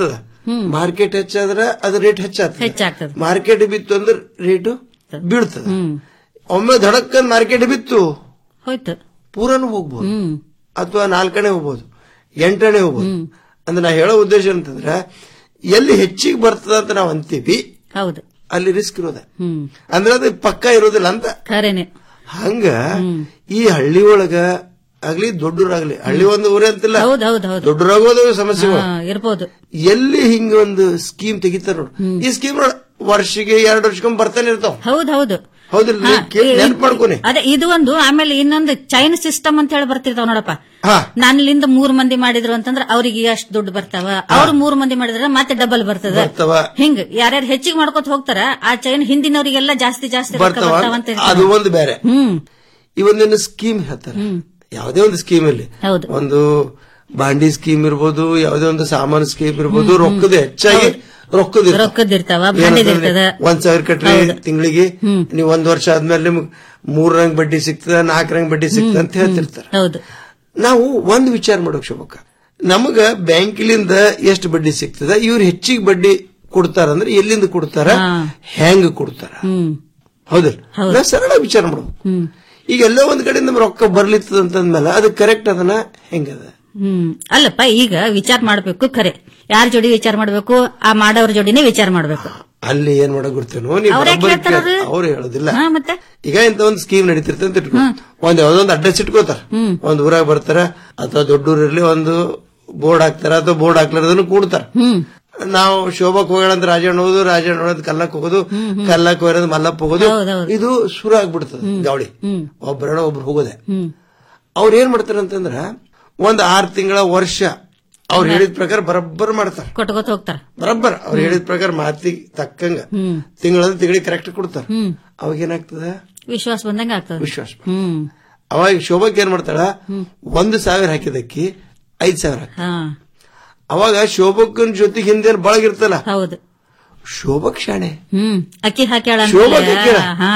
ಮಾರ್ಕೆಟ್ ಹೆಚ್ಚಾದ್ರ ಅದು ರೇಟ್ ಹೆಚ್ಚಾಗ್ತದೆ ಹೆಚ್ಚಾಗ್ತದೆ ಮಾರ್ಕೆಟ್ ಬಿತ್ತು ಅಂದ್ರೆ ರೇಟು ಬೀಳ್ತದೆ ಒಮ್ಮೆ ಧಡಕ್ಕನ್ ಮಾರ್ಕೆಟ್ ಬಿತ್ತು ಹೋಯ್ತು ಪೂರನು ಹೋಗ್ಬೋದು ಅಥವಾ ನಾಲ್ಕನೇ ಹೋಗ್ಬೋದು ಎಂಟನೇ ಹೋಗ್ಬೋದು ಅಂದ್ರೆ ನಾ ಹೇಳೋ ಉದ್ದೇಶ ಅಂತಂದ್ರೆ ಎಲ್ಲಿ ಹೆಚ್ಚಿಗೆ ಬರ್ತದ ಅಂತ ನಾವು ಅಂತೀವಿ ಹೌದು ಅಲ್ಲಿ ರಿಸ್ಕ್ ಇರೋದ ಹ್ಮ್ ಅಂದ್ರೆ ಅದು ಪಕ್ಕ ಇರೋದಿಲ್ಲ ಅಂತ ಖರೇನೆ ಹಂಗ ಈ ಹಳ್ಳಿ ಒಳಗ ಆಗ್ಲಿ ದೊಡ್ಡರಾಗ್ಲಿ ಹಳ್ಳಿ ಒಂದು ಊರೇ ಅಂತಿಲ್ಲ ಹೌದ್ ಹೌದ್ ಹೌದು ದೊಡ್ಡರಾಗೋದು ಸಮಸ್ಯೆಗಳು ಹಾ, ಇರ್ಬೋದು ಎಲ್ಲಿ ಹಿಂಗ ಒಂದು ಸ್ಕೀಮ್ ತೆಗಿತಾರ ನೋಡು ಈ ಸ್ಕೀಮ್ ವರ್ಷಿಗೆ ಎರಡು ವರ್ಷಕ್ಕೊಮ್ಮೆ ಬರ್ತಾನೆ ಇರ್ತಾವ ಹೌದ್ ಹೌದು ಹೌದಿಲ್ಲ ಹಾ, ನೆನ್ಪು ಮಾಡ್ಕೊನಿ ಅದೇ ಇದು ಒಂದು ಆಮೇಲೆ ಇನ್ನೊಂದು ಚೈನ್ ಸಿಸ್ಟಮ್ ಅಂತ ಹೇಳಿ ಬರ್ತಿರ್ತಾವ ನೋಡಪ್ಪ ಹಾ ನನ್ನಿಂದ ಮೂರ್ ಮಂದಿ ಮಾಡಿದ್ರು ಅಂತಂದ್ರೆ ಅವ್ರಿಗೆ ಅಷ್ಟು ದುಡ್ಡು ಬರ್ತಾವ ಅವ್ರು ಮೂರ್ ಮಂದಿ ಮಾಡಿದ್ರೆ ಮತ್ತೆ ಡಬಲ್ ಬರ್ತದ ಬರ್ತಾವ. ಹಿಂಗ್ ಯಾರ್ಯಾರು ಹೆಚ್ಚಿಗೆ ಮಾಡ್ಕೊತ ಹೋಗ್ತಾರ ಆ ಚೈನ್ ಹಿಂದಿನವರಿಗೆಲ್ಲ ಜಾಸ್ತಿ ಜಾಸ್ತಿ ರೊಕ್ಕ ಬರ್ತಾವ ಬರ್ತಾವ ಅಂತ ಹೇಳ್ತಾರೆ. ಅದು ಒಂದು ಬೇರೆ ಹ್ಮ್ ಈ ಒಂದೇನು ಸ್ಕೀಮ್ ಹೇಳ್ತಾರೆ ಯಾವುದೇ ಒಂದು ಸ್ಕೀಮ್ ಅಲ್ಲಿ ಹೌದು ಒಂದು ಬಾಂಡಿ ಸ್ಕೀಮ್ ಇರ್ಬೋದು ಯಾವುದೇ ಒಂದು ಸಾಮಾನು ಸ್ಕೀಮ್ ಇರ್ಬೋದು ರೊಕ್ಕದ ಹೆಚ್ಚಾಗಿ ರೊಕ್ಕದ ರೊಕ್ಕದಿರ್ತಾವ ಬಾಂಡಿದಿರ್ತದ ಒಂದ್ ಸಾವಿರ ಕಟ್ರಿ ತಿಂಗಳಿಗೆ ನೀವು ಒಂದ್ ವರ್ಷ ಆದ್ಮೇಲೆ ನಿಮ್ಗೆ ಮೂರ್ ರಂಗ್ ಬಡ್ಡಿ ಸಿಗ್ತದ ನಾಲ್ಕ್ ರಂಗ್ ಬಡ್ಡಿ ಸಿಗ್ತದ ಅಂತ ಹೇಳ್ತಿರ್ತಾರೆ ಹೌದು ನಾವು ಒಂದ್ ವಿಚಾರ ಮಾಡೋಕ್ ಶೋಭಕ್ಕ ನಮಗ ಬ್ಯಾಂಕಿಲಿಂದ ಎಷ್ಟು ಬಡ್ಡಿ ಸಿಗ್ತದ ಇವ್ರು ಹೆಚ್ಚಿಗೆ ಬಡ್ಡಿ ಕೊಡ್ತಾರಂದ್ರೆ ಎಲ್ಲಿಂದ ಕೊಡ್ತಾರ ಹೆಂಗ್ ಕೊಡ್ತಾರ ಹ್ಮ್ ಹೌದಲ್ಲ ನಾವು ಸರಳ ವಿಚಾರ ಮಾಡ್ಬೇಕು ಹ್ಮ್ ಈಗ ಎಲ್ಲೋ ಒಂದ್ ಕಡೆ ನಮ್ ರೊಕ್ಕ ಬರ್ಲಿತ್ತದ ಅಂತಂದ್ಮೇಲೆ ಅದು ಕರೆಕ್ಟ್ ಅದನ್ನ ಹೆಂಗದ ಹ್ಮ್ ಅಲ್ಲಪ್ಪ ಈಗ ವಿಚಾರ ಮಾಡ್ಬೇಕು ಖರೆ ಯಾರ ಜೋಡಿ ವಿಚಾರ ಮಾಡ್ಬೇಕು ಆ ಮಾಡೋರ್ ಜೋಡಿನೇ ವಿಚಾರ ಮಾಡ್ಬೇಕು ಅಲ್ಲಿ ಏನ್ ಮಾಡಕ್ ಗೊತ್ತೇನೋ ನೀವು ಅವ್ರ್ ಯಾಕ್ ಹೇಳ್ತಾರ ಅವ್ರು? ಅವ್ರು ಹೇಳೋದಿಲ್ಲ ಹಾ ಮತ್ತೆ ಈಗ ಇಂತ ಒಂದ್ ಸ್ಕೀಮ್ ನಡೀತಿರ್ತದೆ ಅಂತ ಇಟ್ಕೊ ಒಂದ್ ಯಾವ್ದೋ ಒಂದು ಅಡ್ರೆಸ್ ಇಟ್ಕೋತಾರ ಒಂದ್ ಊರಾಗ ಬರ್ತಾರ ಅಥವಾ ದೊಡ್ಡೂರಲ್ಲಿ ಒಂದು ಬೋರ್ಡ್ ಹಾಕ್ತಾರ ಅಥವಾ ಬೋರ್ಡ್ ಹಾಕ್ಲಾರ್ದನ್ನು ಕೂಡ್ತಾರ ಹ್ಮ್ ನಾವು ಶೋಭಕ್ ಹೋಗೋಣ ಅಂತ ರಾಜಣ್ಣ ಹೋಗೋದು ರಾಜಣ್ಣ ಹೋಗೋದು ಕಲ್ಲಕ್ ಹೋಗೋದು ಕಲ್ಲಕ್ ಹೋಗೋದು ಮಲ್ಲಪ್ಪ ಹೋಗೋದು ಇದು ಶುರು ಆಗ್ಬಿಡ್ತದೆ ಗಾವಳಿ ಒಬ್ಬರಣ ಒಬ್ರು ಹೋಗೋದೆ ಹ್ಮ್ ಅವ್ರ ಏನ್ ಮಾಡ್ತಾರ ಅಂತಂದ್ರ ಒಂದ್ ಆರ್ ತಿಂಗಳ ವರ್ಷ ಅವ್ರು ಹೇಳಿದ ಪ್ರಕಾರ ಬರಬ್ಬರ್ ಮಾಡ್ತಾರ ಕೊಟ್ಕೋತ ಹೋಗ್ತಾರ ಬರಬ್ಬರ್ ಅವ್ರು ಹೇಳಿದ ಪ್ರಕಾರ ಮಾತಿಗೆ ತಕ್ಕಂಗ ಹ್ಮ್ ತಿಂಗಳ ತಿಂಗಳಿಗೆ ಕರೆಕ್ಟ್ ಕೊಡ್ತಾರ ಹ್ಮ್ ಅವಾಗ ಏನಾಗ್ತದ ವಿಶ್ವಾಸ ಬಂದಂಗ ಆಗ್ತದ ವಿಶ್ವಾಸ ಹ್ಮ್ ಅವಾಗ ಶೋಭಕ್ ಏನ್ ಮಾಡ್ತಾಳ ಒಂದು ಸಾವಿರ ಹಾಕಿದಕ್ಕಿ ಐದ್ ಸಾವಿರ ಹಾಕ್ತಾಳ. ಹಾ ಅವಾಗ ಶೋಭಕ್ಕನ್ ಜೊತೆಗೆ ಹಿಂದೆ ಬಳಗಿರ್ತಲ್ಲ ಹೌದು ಶೋಭಕ್ ಶಾಣೆ ಹ್ಮ್ ಅಕ್ಕಿ ಹಾಕ್ಯಾಳ ಶೋಭಾ ಅಂದ್ಮೇಲೆ, ಹಾಕ್ಯಾಳ. ಹಾ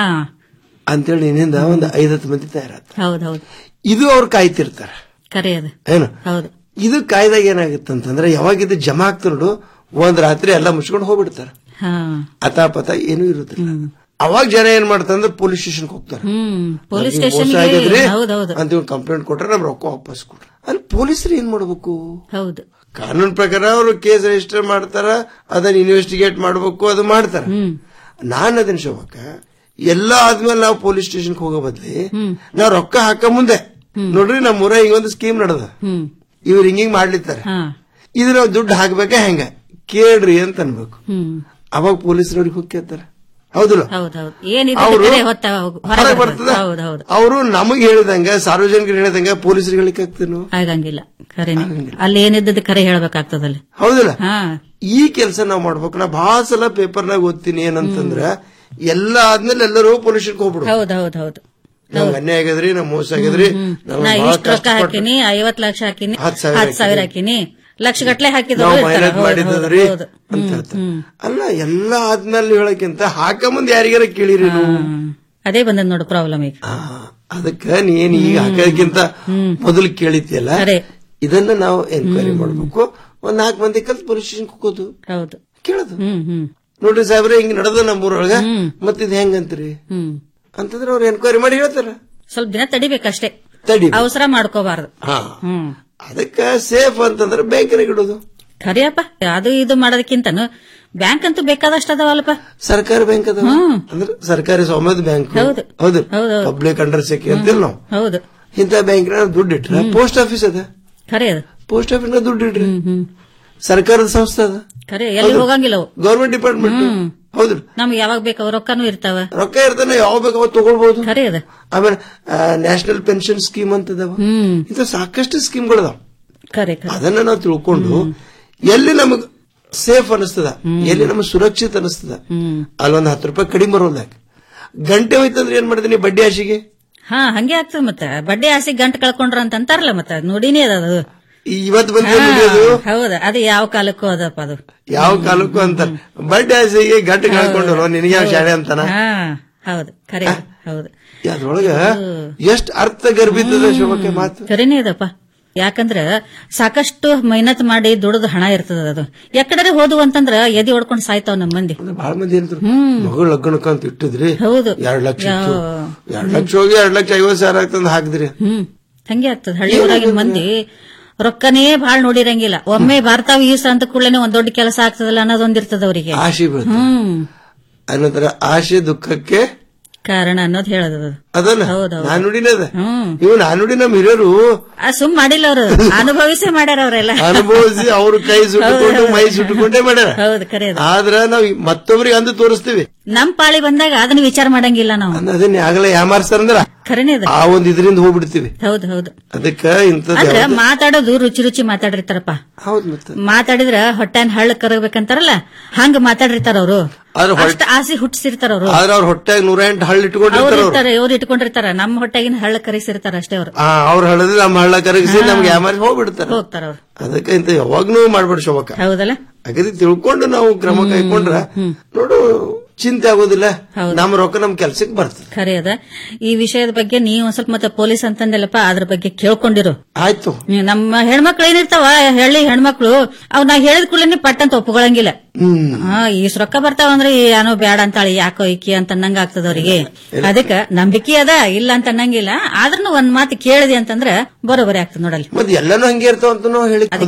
ಅಂತೇಳಿ ನಿನ್ನಿಂದ ಒಂದು ಐದತ್ತು ಮಂದಿ ತಯಾರಾತ ಹೌದ್ ಹೌದು ಇದು ಅವ್ರು ಕಾಯ್ತಿರ್ತಾರ ಕರೆ ಅದು ಏನು ಹೌದು ಇದು ಕಾಯ್ದಾಗ ಏನಾಗುತ್ತೆ ಅಂತಂದ್ರೆ ಯಾವಾಗ ಇದು ಜಮಾ ಆಗ್ತ ನೋಡು ಒಂದ್ ರಾತ್ರಿ ಎಲ್ಲ ಮುಚ್ಕೊಂಡು ಹೋಗ್ಬಿಡ್ತಾರ ಹಾ ಅತಾಪತ ಏನೂ ಇರುದಿಲ್ಲ ಅವಾಗ ಜನ ಏನ್ ಮಾಡ್ತಾರಂದ್ರೆ ಪೊಲೀಸ್ ಸ್ಟೇಷನ್ ಹೋಗ್ತಾರ ಹ್ಮ್ ಪೊಲೀಸ್ ನಮ್ಗೆ ಮೋಸ ಸ್ಟೇಷನ್ ಆಗಿದ್ರಿ ಹೌದ್ ಹೌದು ಅಂತ ಕಂಪ್ಲೇಂಟ್ ಕೊಟ್ರೆ ನಮ್ ರೊಕ್ಕ ವಾಪಸ್ ಕೊಡ್ರಿ ಅಲ್ಲಿ ಪೊಲೀಸರು ಏನ್ ಮಾಡ್ಬೇಕು ಹೌದು ಕಾನೂನು ಪ್ರಕಾರ ಅವರು ಕೇಸ್ ರಿಜಿಸ್ಟರ್ ಮಾಡ್ತಾರ ಅದನ್ನ ಇನ್ವೆಸ್ಟಿಗೇಟ್ ಮಾಡ್ಬೇಕು ಅದು ಮಾಡ್ತಾರ ನಾನ್ ಅದನ್ನ ಶೋಭಕ್ಕ ಎಲ್ಲ ಆದ್ಮೇಲೆ ನಾವು ಪೊಲೀಸ್ ಸ್ಟೇಷನ್ ಹೋಗೋ ಬದ್ಲಿ ನಾವ್ ರೊಕ್ಕ ಹಾಕ ಮುಂದೆ ನೋಡ್ರಿ ನಮ್ಮ ಊರ ಹಿಂಗೊಂದು ಸ್ಕೀಮ್ ನಡೆದ ಹ್ಮ್ ಇವ್ರು ಹಿಂಗಿಂಗ್ ಮಾಡ್ಲಿತ್ತಾರ ಹಾ ಇದು ನಾವು ದುಡ್ಡು ಹಾಕ್ಬೇಕ ಹೆಂಗ ಕೇಳ್ರಿ ಅಂತ ಅನ್ಬೇಕು ಹ್ಮ್ ಅವಾಗ ಪೊಲೀಸರವ್ರಿಗೆ ಹೋಗಿ ಕೇಳ್ತಾರ ಹೌದಿಲ್ಲ ಹೌದ್ ಹೌದು ಏನಿದೆ ಅವ್ರು ಕರೆ ಹೊತ್ತ ಹೊರಗೆ ಹೊರಗೆ ಬರ್ತದ ಬರ್ತದೆ ಹೌದ್ ಹೌದು ಅವರು ನಮಗ್ ಹೇಳಿದಂಗ ಸಾರ್ವಜನಿಕರು ಹೇಳಿದಂಗ ಪೊಲೀಸರಿಗೆ ಹೇಳಿಕ್ ಆಗ್ತೇನು ಆಗಂಗಿಲ್ಲ ಖರೇನೆ ಅಲ್ಲಿ ಏನಿದ್ದದ್ದು ಖರೆ ಹೇಳ್ಬೇಕಾಗ್ತದ ಅಲ್ಲಿ ಹೌದಿಲ್ಲ ಹಾ ಈ ಕೆಲಸ ನಾವ್ ಮಾಡ್ಬೇಕು ನಾ ಬಹಳ ಸಲ ಪೇಪರ್ನಾಗ ಓದ್ತೀನಿ ಏನಂತಂದ್ರ ಎಲ್ಲ ಆದ್ಮೇಲೆ ಎಲ್ಲರೂ ಪೊಲೀಸ್ ಹೋಗ್ಬಿಡು ಹೌದ್ ಹೌದ್ ಹೌದು ನಮ್ಗೆ ಅನ್ಯಾಯ ಆಗಿದ್ರಿ ನಮ್ ಮೋಸ ಆಗಿದ್ರಿ ನಮ್ಗ್ ನಾ ಬಹಳ ಇಷ್ಟು ರೊಕ್ಕ ಕಷ್ಟಪಟ್ಟು ಹಾಕಿನಿ ಐವತ್ ಲಕ್ಷ ಹಾಕಿನಿ ಹತ್ತ್ ಸಾವಿರ ಹತ್ತು ಸಾವಿರ ಹಾಕಿನಿ ಲಕ್ಷ ಗಟ್ಲೆ ಹಾಕಿದ್ರು ನಾವು ಇರ್ತಾರ. ಮೈನತ್ ಹೌದ್ ಮಾಡಿದ್ದದ್ರಿ ಹೌದ್ ಹೌದು. ಅಂತ ಹೇಳ್ತಾರೆ ಅಲ್ಲ ಎಲ್ಲ ಆದ್ಮೇಲೆ ಹೇಳಕ್ಕಿಂತ ಹಾಕ ಮುಂದೆ ಯಾರಿಗಾರ ಕೇಳಿರಿ ನೀವು ಅದೇ ಬಂದದ್ ನೋಡು ಪ್ರಾಬ್ಲಮ್ ಈಗ ಅದಕ್ಕ ನೀನ್ ಈಗ ಹಾಕೋದಕ್ಕಿಂತ ಮೊದಲು ಕೇಳಿದ್ಯಲ್ಲ ಖರೆ. ಇದನ್ನ ನಾವು ಎನ್ಕ್ವೈರಿ ಮಾಡ್ಬೇಕು ಒಂದ್ ನಾಲ್ಕು ಮಂದಿ ಕಲ್ತ್ ಪೊಲೀಸ್ ಸ್ಟೇಷನ್ ಹೋಗೋದು ಹೌದು ಕೇಳೋದು ಹ್ಮ್ ಹ್ಮ್ ನೋಡ್ರಿ ಸಾಹೇಬ್ರೆ ಹಿಂಗ್ ನಡೆದ ನಮ್ಮೂರೊಳಗ ಮತ್ ಇದು ಹೆಂಗಂತ್ರಿ ಹ್ಮ್ ಅಂತಂದ್ರೆ ಅವ್ರು ಎನ್ಕ್ವೈರಿ ಮಾಡಿ ಹೇಳ್ತಾರ ಸ್ವಲ್ಪ ದಿನ ತಡಿಬೇಕಷ್ಟೇ ತಡಿ ಅವಸರ ಮಾಡ್ಕೋಬಾರ್ದು ಹಾ ಹ್ಮ್ ಅದಕ್ಕ ಸೇಫ್ ಅಂತಂದ್ರೆ ಬ್ಯಾಂಕಿನಾಗ ಇಡೋದು ಖರಿಯಪ್ಪ ಅದು ಇದು ಮಾಡೋದಕ್ಕಿಂತನು ಬ್ಯಾಂಕ್ ಅಂತೂ ಬೇಕಾದಷ್ಟು ಅದಾವಲ್ಲಪ್ಪ ಸರ್ಕಾರಿ ಬ್ಯಾಂಕ್ ಅದ ಅಂದ್ರೆ ಸರ್ಕಾರಿ ಸ್ವಾಮ್ಯದ ಬ್ಯಾಂಕ್ ಹೌದು. ಹೌದು ಹೌದು, ಹೌದು. ಪಬ್ಲಿಕ್ ಅಂಡರ್ ಸೆಕ್ಯೂ ಅಂತಿಲ್ಲ ನಾವು ಹೌದು ಇಂಥ ಬ್ಯಾಂಕ್ನ ದುಡ್ಡು ಇಟ್ರ ಪೋಸ್ಟ್ ಆಫೀಸ್ ಅದ ಖರೆ ಅದು ಪೋಸ್ಟ್ ಆಫೀಸ್ ದುಡ್ಡು ಇಡ್ರಿ ಸರ್ಕಾರದ ಸಂಸ್ಥೆ ಅದ ಖರೆ ಎಲ್ಲಿ ಹೋಗಂಗಿಲ್ಲ ಅವು ಗೌರ್ಮೆಂಟ್ ಡಿಪಾರ್ಟ್ಮೆಂಟ್ ಹೌದು ನಮ್ಗೆ ಯಾವಾಗ ಬೇಕಾವ ರೊಕ್ಕನೂ ಇರ್ತಾವ ರೊಕ್ಕ ಇರ್ತಾನೆ ಯಾವ ಬೇಕು ಅವಾಗ ತಗೊಳ್ಬಹುದು ಖರೆ ಅದ ಆಮೇಲೆ ನ್ಯಾಷನಲ್ ಪೆನ್ಷನ್ ಸ್ಕೀಮ್ ಅಂತ ಅದಾವ ಹ್ಮ್ ಇಂಥ ಸಾಕಷ್ಟು ಸ್ಕೀಮ್ಗಳದಾವ ಖರೆ ಖರೆ ಅದನ್ನ ನಾವು ತಿಳ್ಕೊಂಡು ಎಲ್ಲಿ ನಮಗ್ ಸೇಫ್ ಅನಿಸ್ತದ ಎಲ್ಲಿ ನಮಗ್ ಸುರಕ್ಷಿತ ಅನಿಸ್ತದ ಅಲ್ಲೊಂದ್ ಹತ್ತು ರೂಪಾಯಿ ಕಡಿಮೆ ಬರೋದಾಗ ಗಂಟೆ ಹೋಯ್ತಂದ್ರೆ ಏನ್ ಮಾಡಿದೀನಿ ಬಡ್ಡಿ ಆಶಿಗೆ ಹಾ ಹಂಗೆ ಆಗ್ತದ ಮತ್ತ ಬಡ್ಡಿ ಆಸೆ ಗಂಟು ಕಳ್ಕೊಂಡ್ರ ಅಂತ ಅಂತಾರಲ್ಲ ಮತ್ತ ನೋಡಿನೇ ಅದ ಅದು ಇವತ್ತು ಬಂದು ಹಾ, ಮುಗಿಯೋದು ಹೌದು ಅದು ಯಾವ ಕಾಲಕ್ಕೂ ಅದಪ್ಪ ಅದು ಯಾವ ಕಾಲಕ್ಕೂ ಅಂತ ಬಡ್ಡಿ ಆಸೆಗೆ ಗಂಟೆ ಕಳ್ಕೊಂಡು ನಿನಗೆ ಯಾವ ಶಾಲೆ ಅಂತಾನ ಹಾ ಹೌದು ಖರೆ ಅದು, ಹೌದು ಅದ್ರೊಳಗ ಎಷ್ಟ್ ಅರ್ಥ ಗರ್ಭಿತದ ಶೋಭಕ್ಕೆ ಮಾತು ಖರೇನೇ ಅದಪ್ಪ ಯಾಕಂದ್ರ ಸಾಕಷ್ಟು ಮೆಹನತ್ ಮಾಡಿ ದುಡಿದು ಹಣ ಇರ್ತದ ಅದು ಎಕಡೆ ಹೋದು ಅಂತಂದ್ರ ಎದಿ ಹೊಡ್ಕೊಂಡ್ ಸಾಯ್ತಾವ್ ನಮ್ ಮಂದಿ ಬಹಳ ಮಂದಿ ಹೇಳಿದ್ರು ಮಗಳು ಲಗ್ನಕ್ಕ ಅಂತ ಇಟ್ಟಿದ್ರಿ ಹೌದು ಎರಡ್ ಲಕ್ಷ ಇತ್ತು ಎರಡ್ ಲಕ್ಷ ಹೋಗಿ ಎರಡ್ ಲಕ್ಷ ಐವತ್ ಸಾವಿರ ಆಗ್ತಂದ್ ಹಾಕಿದ್ರಿ ಹ್ಮ್ ಹಂಗೆ ಆಗ್ತದ ಹಳ್ಳಿ ಊರಾಗಿನ ಮಂದಿ ರೊಕ್ಕನೇ ಬಾಳ್ ನೋಡಿರಂಗಿಲ್ಲ ಒಮ್ಮೆ ಬರ್ತಾವ ಈಸ ಅಂತ ಕೂಡಲೇ ಒಂದ್ ದೊಡ್ಡ ಕೆಲಸ ಆಗ್ತದಲ್ಲ ಅನ್ನೋದೊಂದಿರ್ತದ ಅವರಿಗೆ ಆಶೆ ಬೀಳ್ತದೆ ಹ್ಮ್ ಅನಂತರ ಆಶೆ ದುಃಖಕ್ಕೆ ಕಾರಣ ಅನ್ನೋದ್ ಹೇಳದ ಅದಲ್ಲ ಹೌದೌದು. ನಾನುಡಿನದ ಹ್ಮ್ ಇವು ನಾನುಡಿ ನಮ್ ಹಿರಿಯರು ಆ ಸುಮ್ ಮಾಡಿಲ್ಲ ಅವರು ಅನುಭವಿಸೇ ಮಾಡ್ಯಾರ ಅವರೆಲ್ಲ ಅನುಭವಿಸಿ ಅವ್ರ ಕೈ ಸುಟ್ಟುಕೊಂಡು ಮೈ ಸುಟ್ಟುಕೊಂಡೇ ಮಾಡ್ಯಾರ ಹೌದು ಕರೆ ಅದು. ಆದ್ರ ನಾವ್ ಮತ್ತೊಬ್ರಿಗೆ ಅಂದು ತೋರಿಸ್ತೀವಿ ನಮ್ ಪಾಳಿ ಬಂದಾಗ ಅದನ್ನ ವಿಚಾರ ಮಾಡಂಗಿಲ್ಲ ನಾವು ಅದನ್ನ ಆಗಲೇ ಯಾಮಾರ್ಸ್ತಾರಂದ್ರ ಖರೇನೆ ಅದು ಆ ಒಂದ್ ಇದರಿಂದ ಹೋಗ್ಬಿಡ್ತೀವಿ ಹೌದು ಹೌದು ಅದಕ್ಕ ಇಂಥದ್ದು ಅಂದ್ರ ಯಾವ್ದು- ಮಾತಾಡೋದು ರುಚಿ ರುಚಿ ಮಾತಾಡಿರ್ತಾರಪ್ಪ ಹೌದ್ ಮತ್ತೆ ಮಾತಾಡಿದ್ರ ಹೊಟ್ಟೆನ್ ಹಳ್ಳ ಕರಗಬೇಕಂತಾರಲ್ಲ ಹಂಗ ಮಾತಾಡಿರ್ತಾರ ಅವರು ಆದ್ರೆ ಹೊಟ್ಟೆ- ಅಷ್ಟ ಆಸೆ ಹುಟ್ಟಿಸಿರ್ತಾರ ಅವರು ಆದ್ರ ಅವ್ರ ಹೊಟ್ಟೆಗೆ ನೂರ ಎಂಟು ಹಳ್ಳ ಅವ್ರು ಇಟ್ಕೊಂಡಿರ್ತಾರ ಅವ್ರು ಇರ್ತಾರೆ ಇವ್ರು ಇಟ್ಕೊಂಡಿರ್ತಾರ ನಮ್ಮ ಹೊಟ್ಟೆಗಿನ ಹಳ್ಳ ಕರೆಸಿರ್ತಾರ ಅಷ್ಟೇ ಅವರು ಆ ಅವ್ರ ಹಳ್ಳದ್ರೆ ನಮ್ಮ ಹಳ್ಳ ಕರಗಿಸಿ ನಮ್ಗೆ ಯಾಮಾರಿ ಹೋಗ್ಬಿಡ್ತಾರ ಹೋಗ್ತಾರ ಅವ್ರು ಅದಕ್ಕೆ ಇಂತ ಯಾವಾಗ್ನೂ ಮಾಡ್ಬೇಡ ಶೋಭಕ್ಕ ಹೌದಲ್ಲ ಅಗದಿ ತಿಳ್ಕೊಂಡು ನಾವು ಕ್ರಮ ಕೈಕೊಂಡ್ರ ನೋಡು ಚಿಂತೆ ಆಗೋದಿಲ್ಲ ನಮ್ಮ ರೊಕ್ಕ ನಮ್ ಕೆಲ್ಸಕ್ಕೆ ಬರ್ತದೆ ಖರೆ ಅದ ಈ ವಿಷಯದ ಬಗ್ಗೆ ನೀವು ಒಂದ್ ಸ್ವಲ್ಪ ಮತ್ತೆ ಪೊಲೀಸ್ ಅಂತಂದಿಲ್ಲಪ್ಪ ಅದ್ರ ಬಗ್ಗೆ ಕೇಳ್ಕೊಂಡಿರು ಆಯ್ತು ನೀವ್ ನಮ್ಮ ಹೆಣ್ಮಕ್ಳು ಏನಿರ್ತಾವ ಹಳ್ಳಿ ಹೆಣ್ಮಕ್ಳು ಅವ್ ನಾ ಹೇಳಿದ ಕೂಡಲೇ ಪಟ್ಟಂತ ಒಪ್ಕೊಳಂಗಿಲ್ಲ ಹಾ ಈ ರೊಕ್ಕ ಬರ್ತಾವ ಅಂದ್ರೆ ಏನೋ ಬ್ಯಾಡ ಅಂತಾಳಿ ಯಾಕೋ ಈಕಿ ಅಂತ ಅನ್ನಂಗ ಆಗ್ತದ ಅವ್ರಿಗೆ ಅದಕ್ಕ ನಂಬಿಕೆ ಅದ ಇಲ್ಲ ಅಂತ ಅನ್ನಂಗಿಲ್ಲ ಆದ್ರೂ ಒಂದ್ ಮಾತು ಕೇಳಿದೆ ಅಂತಂದ್ರ ಬರೋಬರಿ ಆಗ್ತದ ನೋಡಲ್ಲಿ ಮತ್ತೆ ಎಲ್ಲಾನು ಹಂಗೆ ಇರ್ತಾವ ಅಂತ ನಾವು ಹೇಳಿ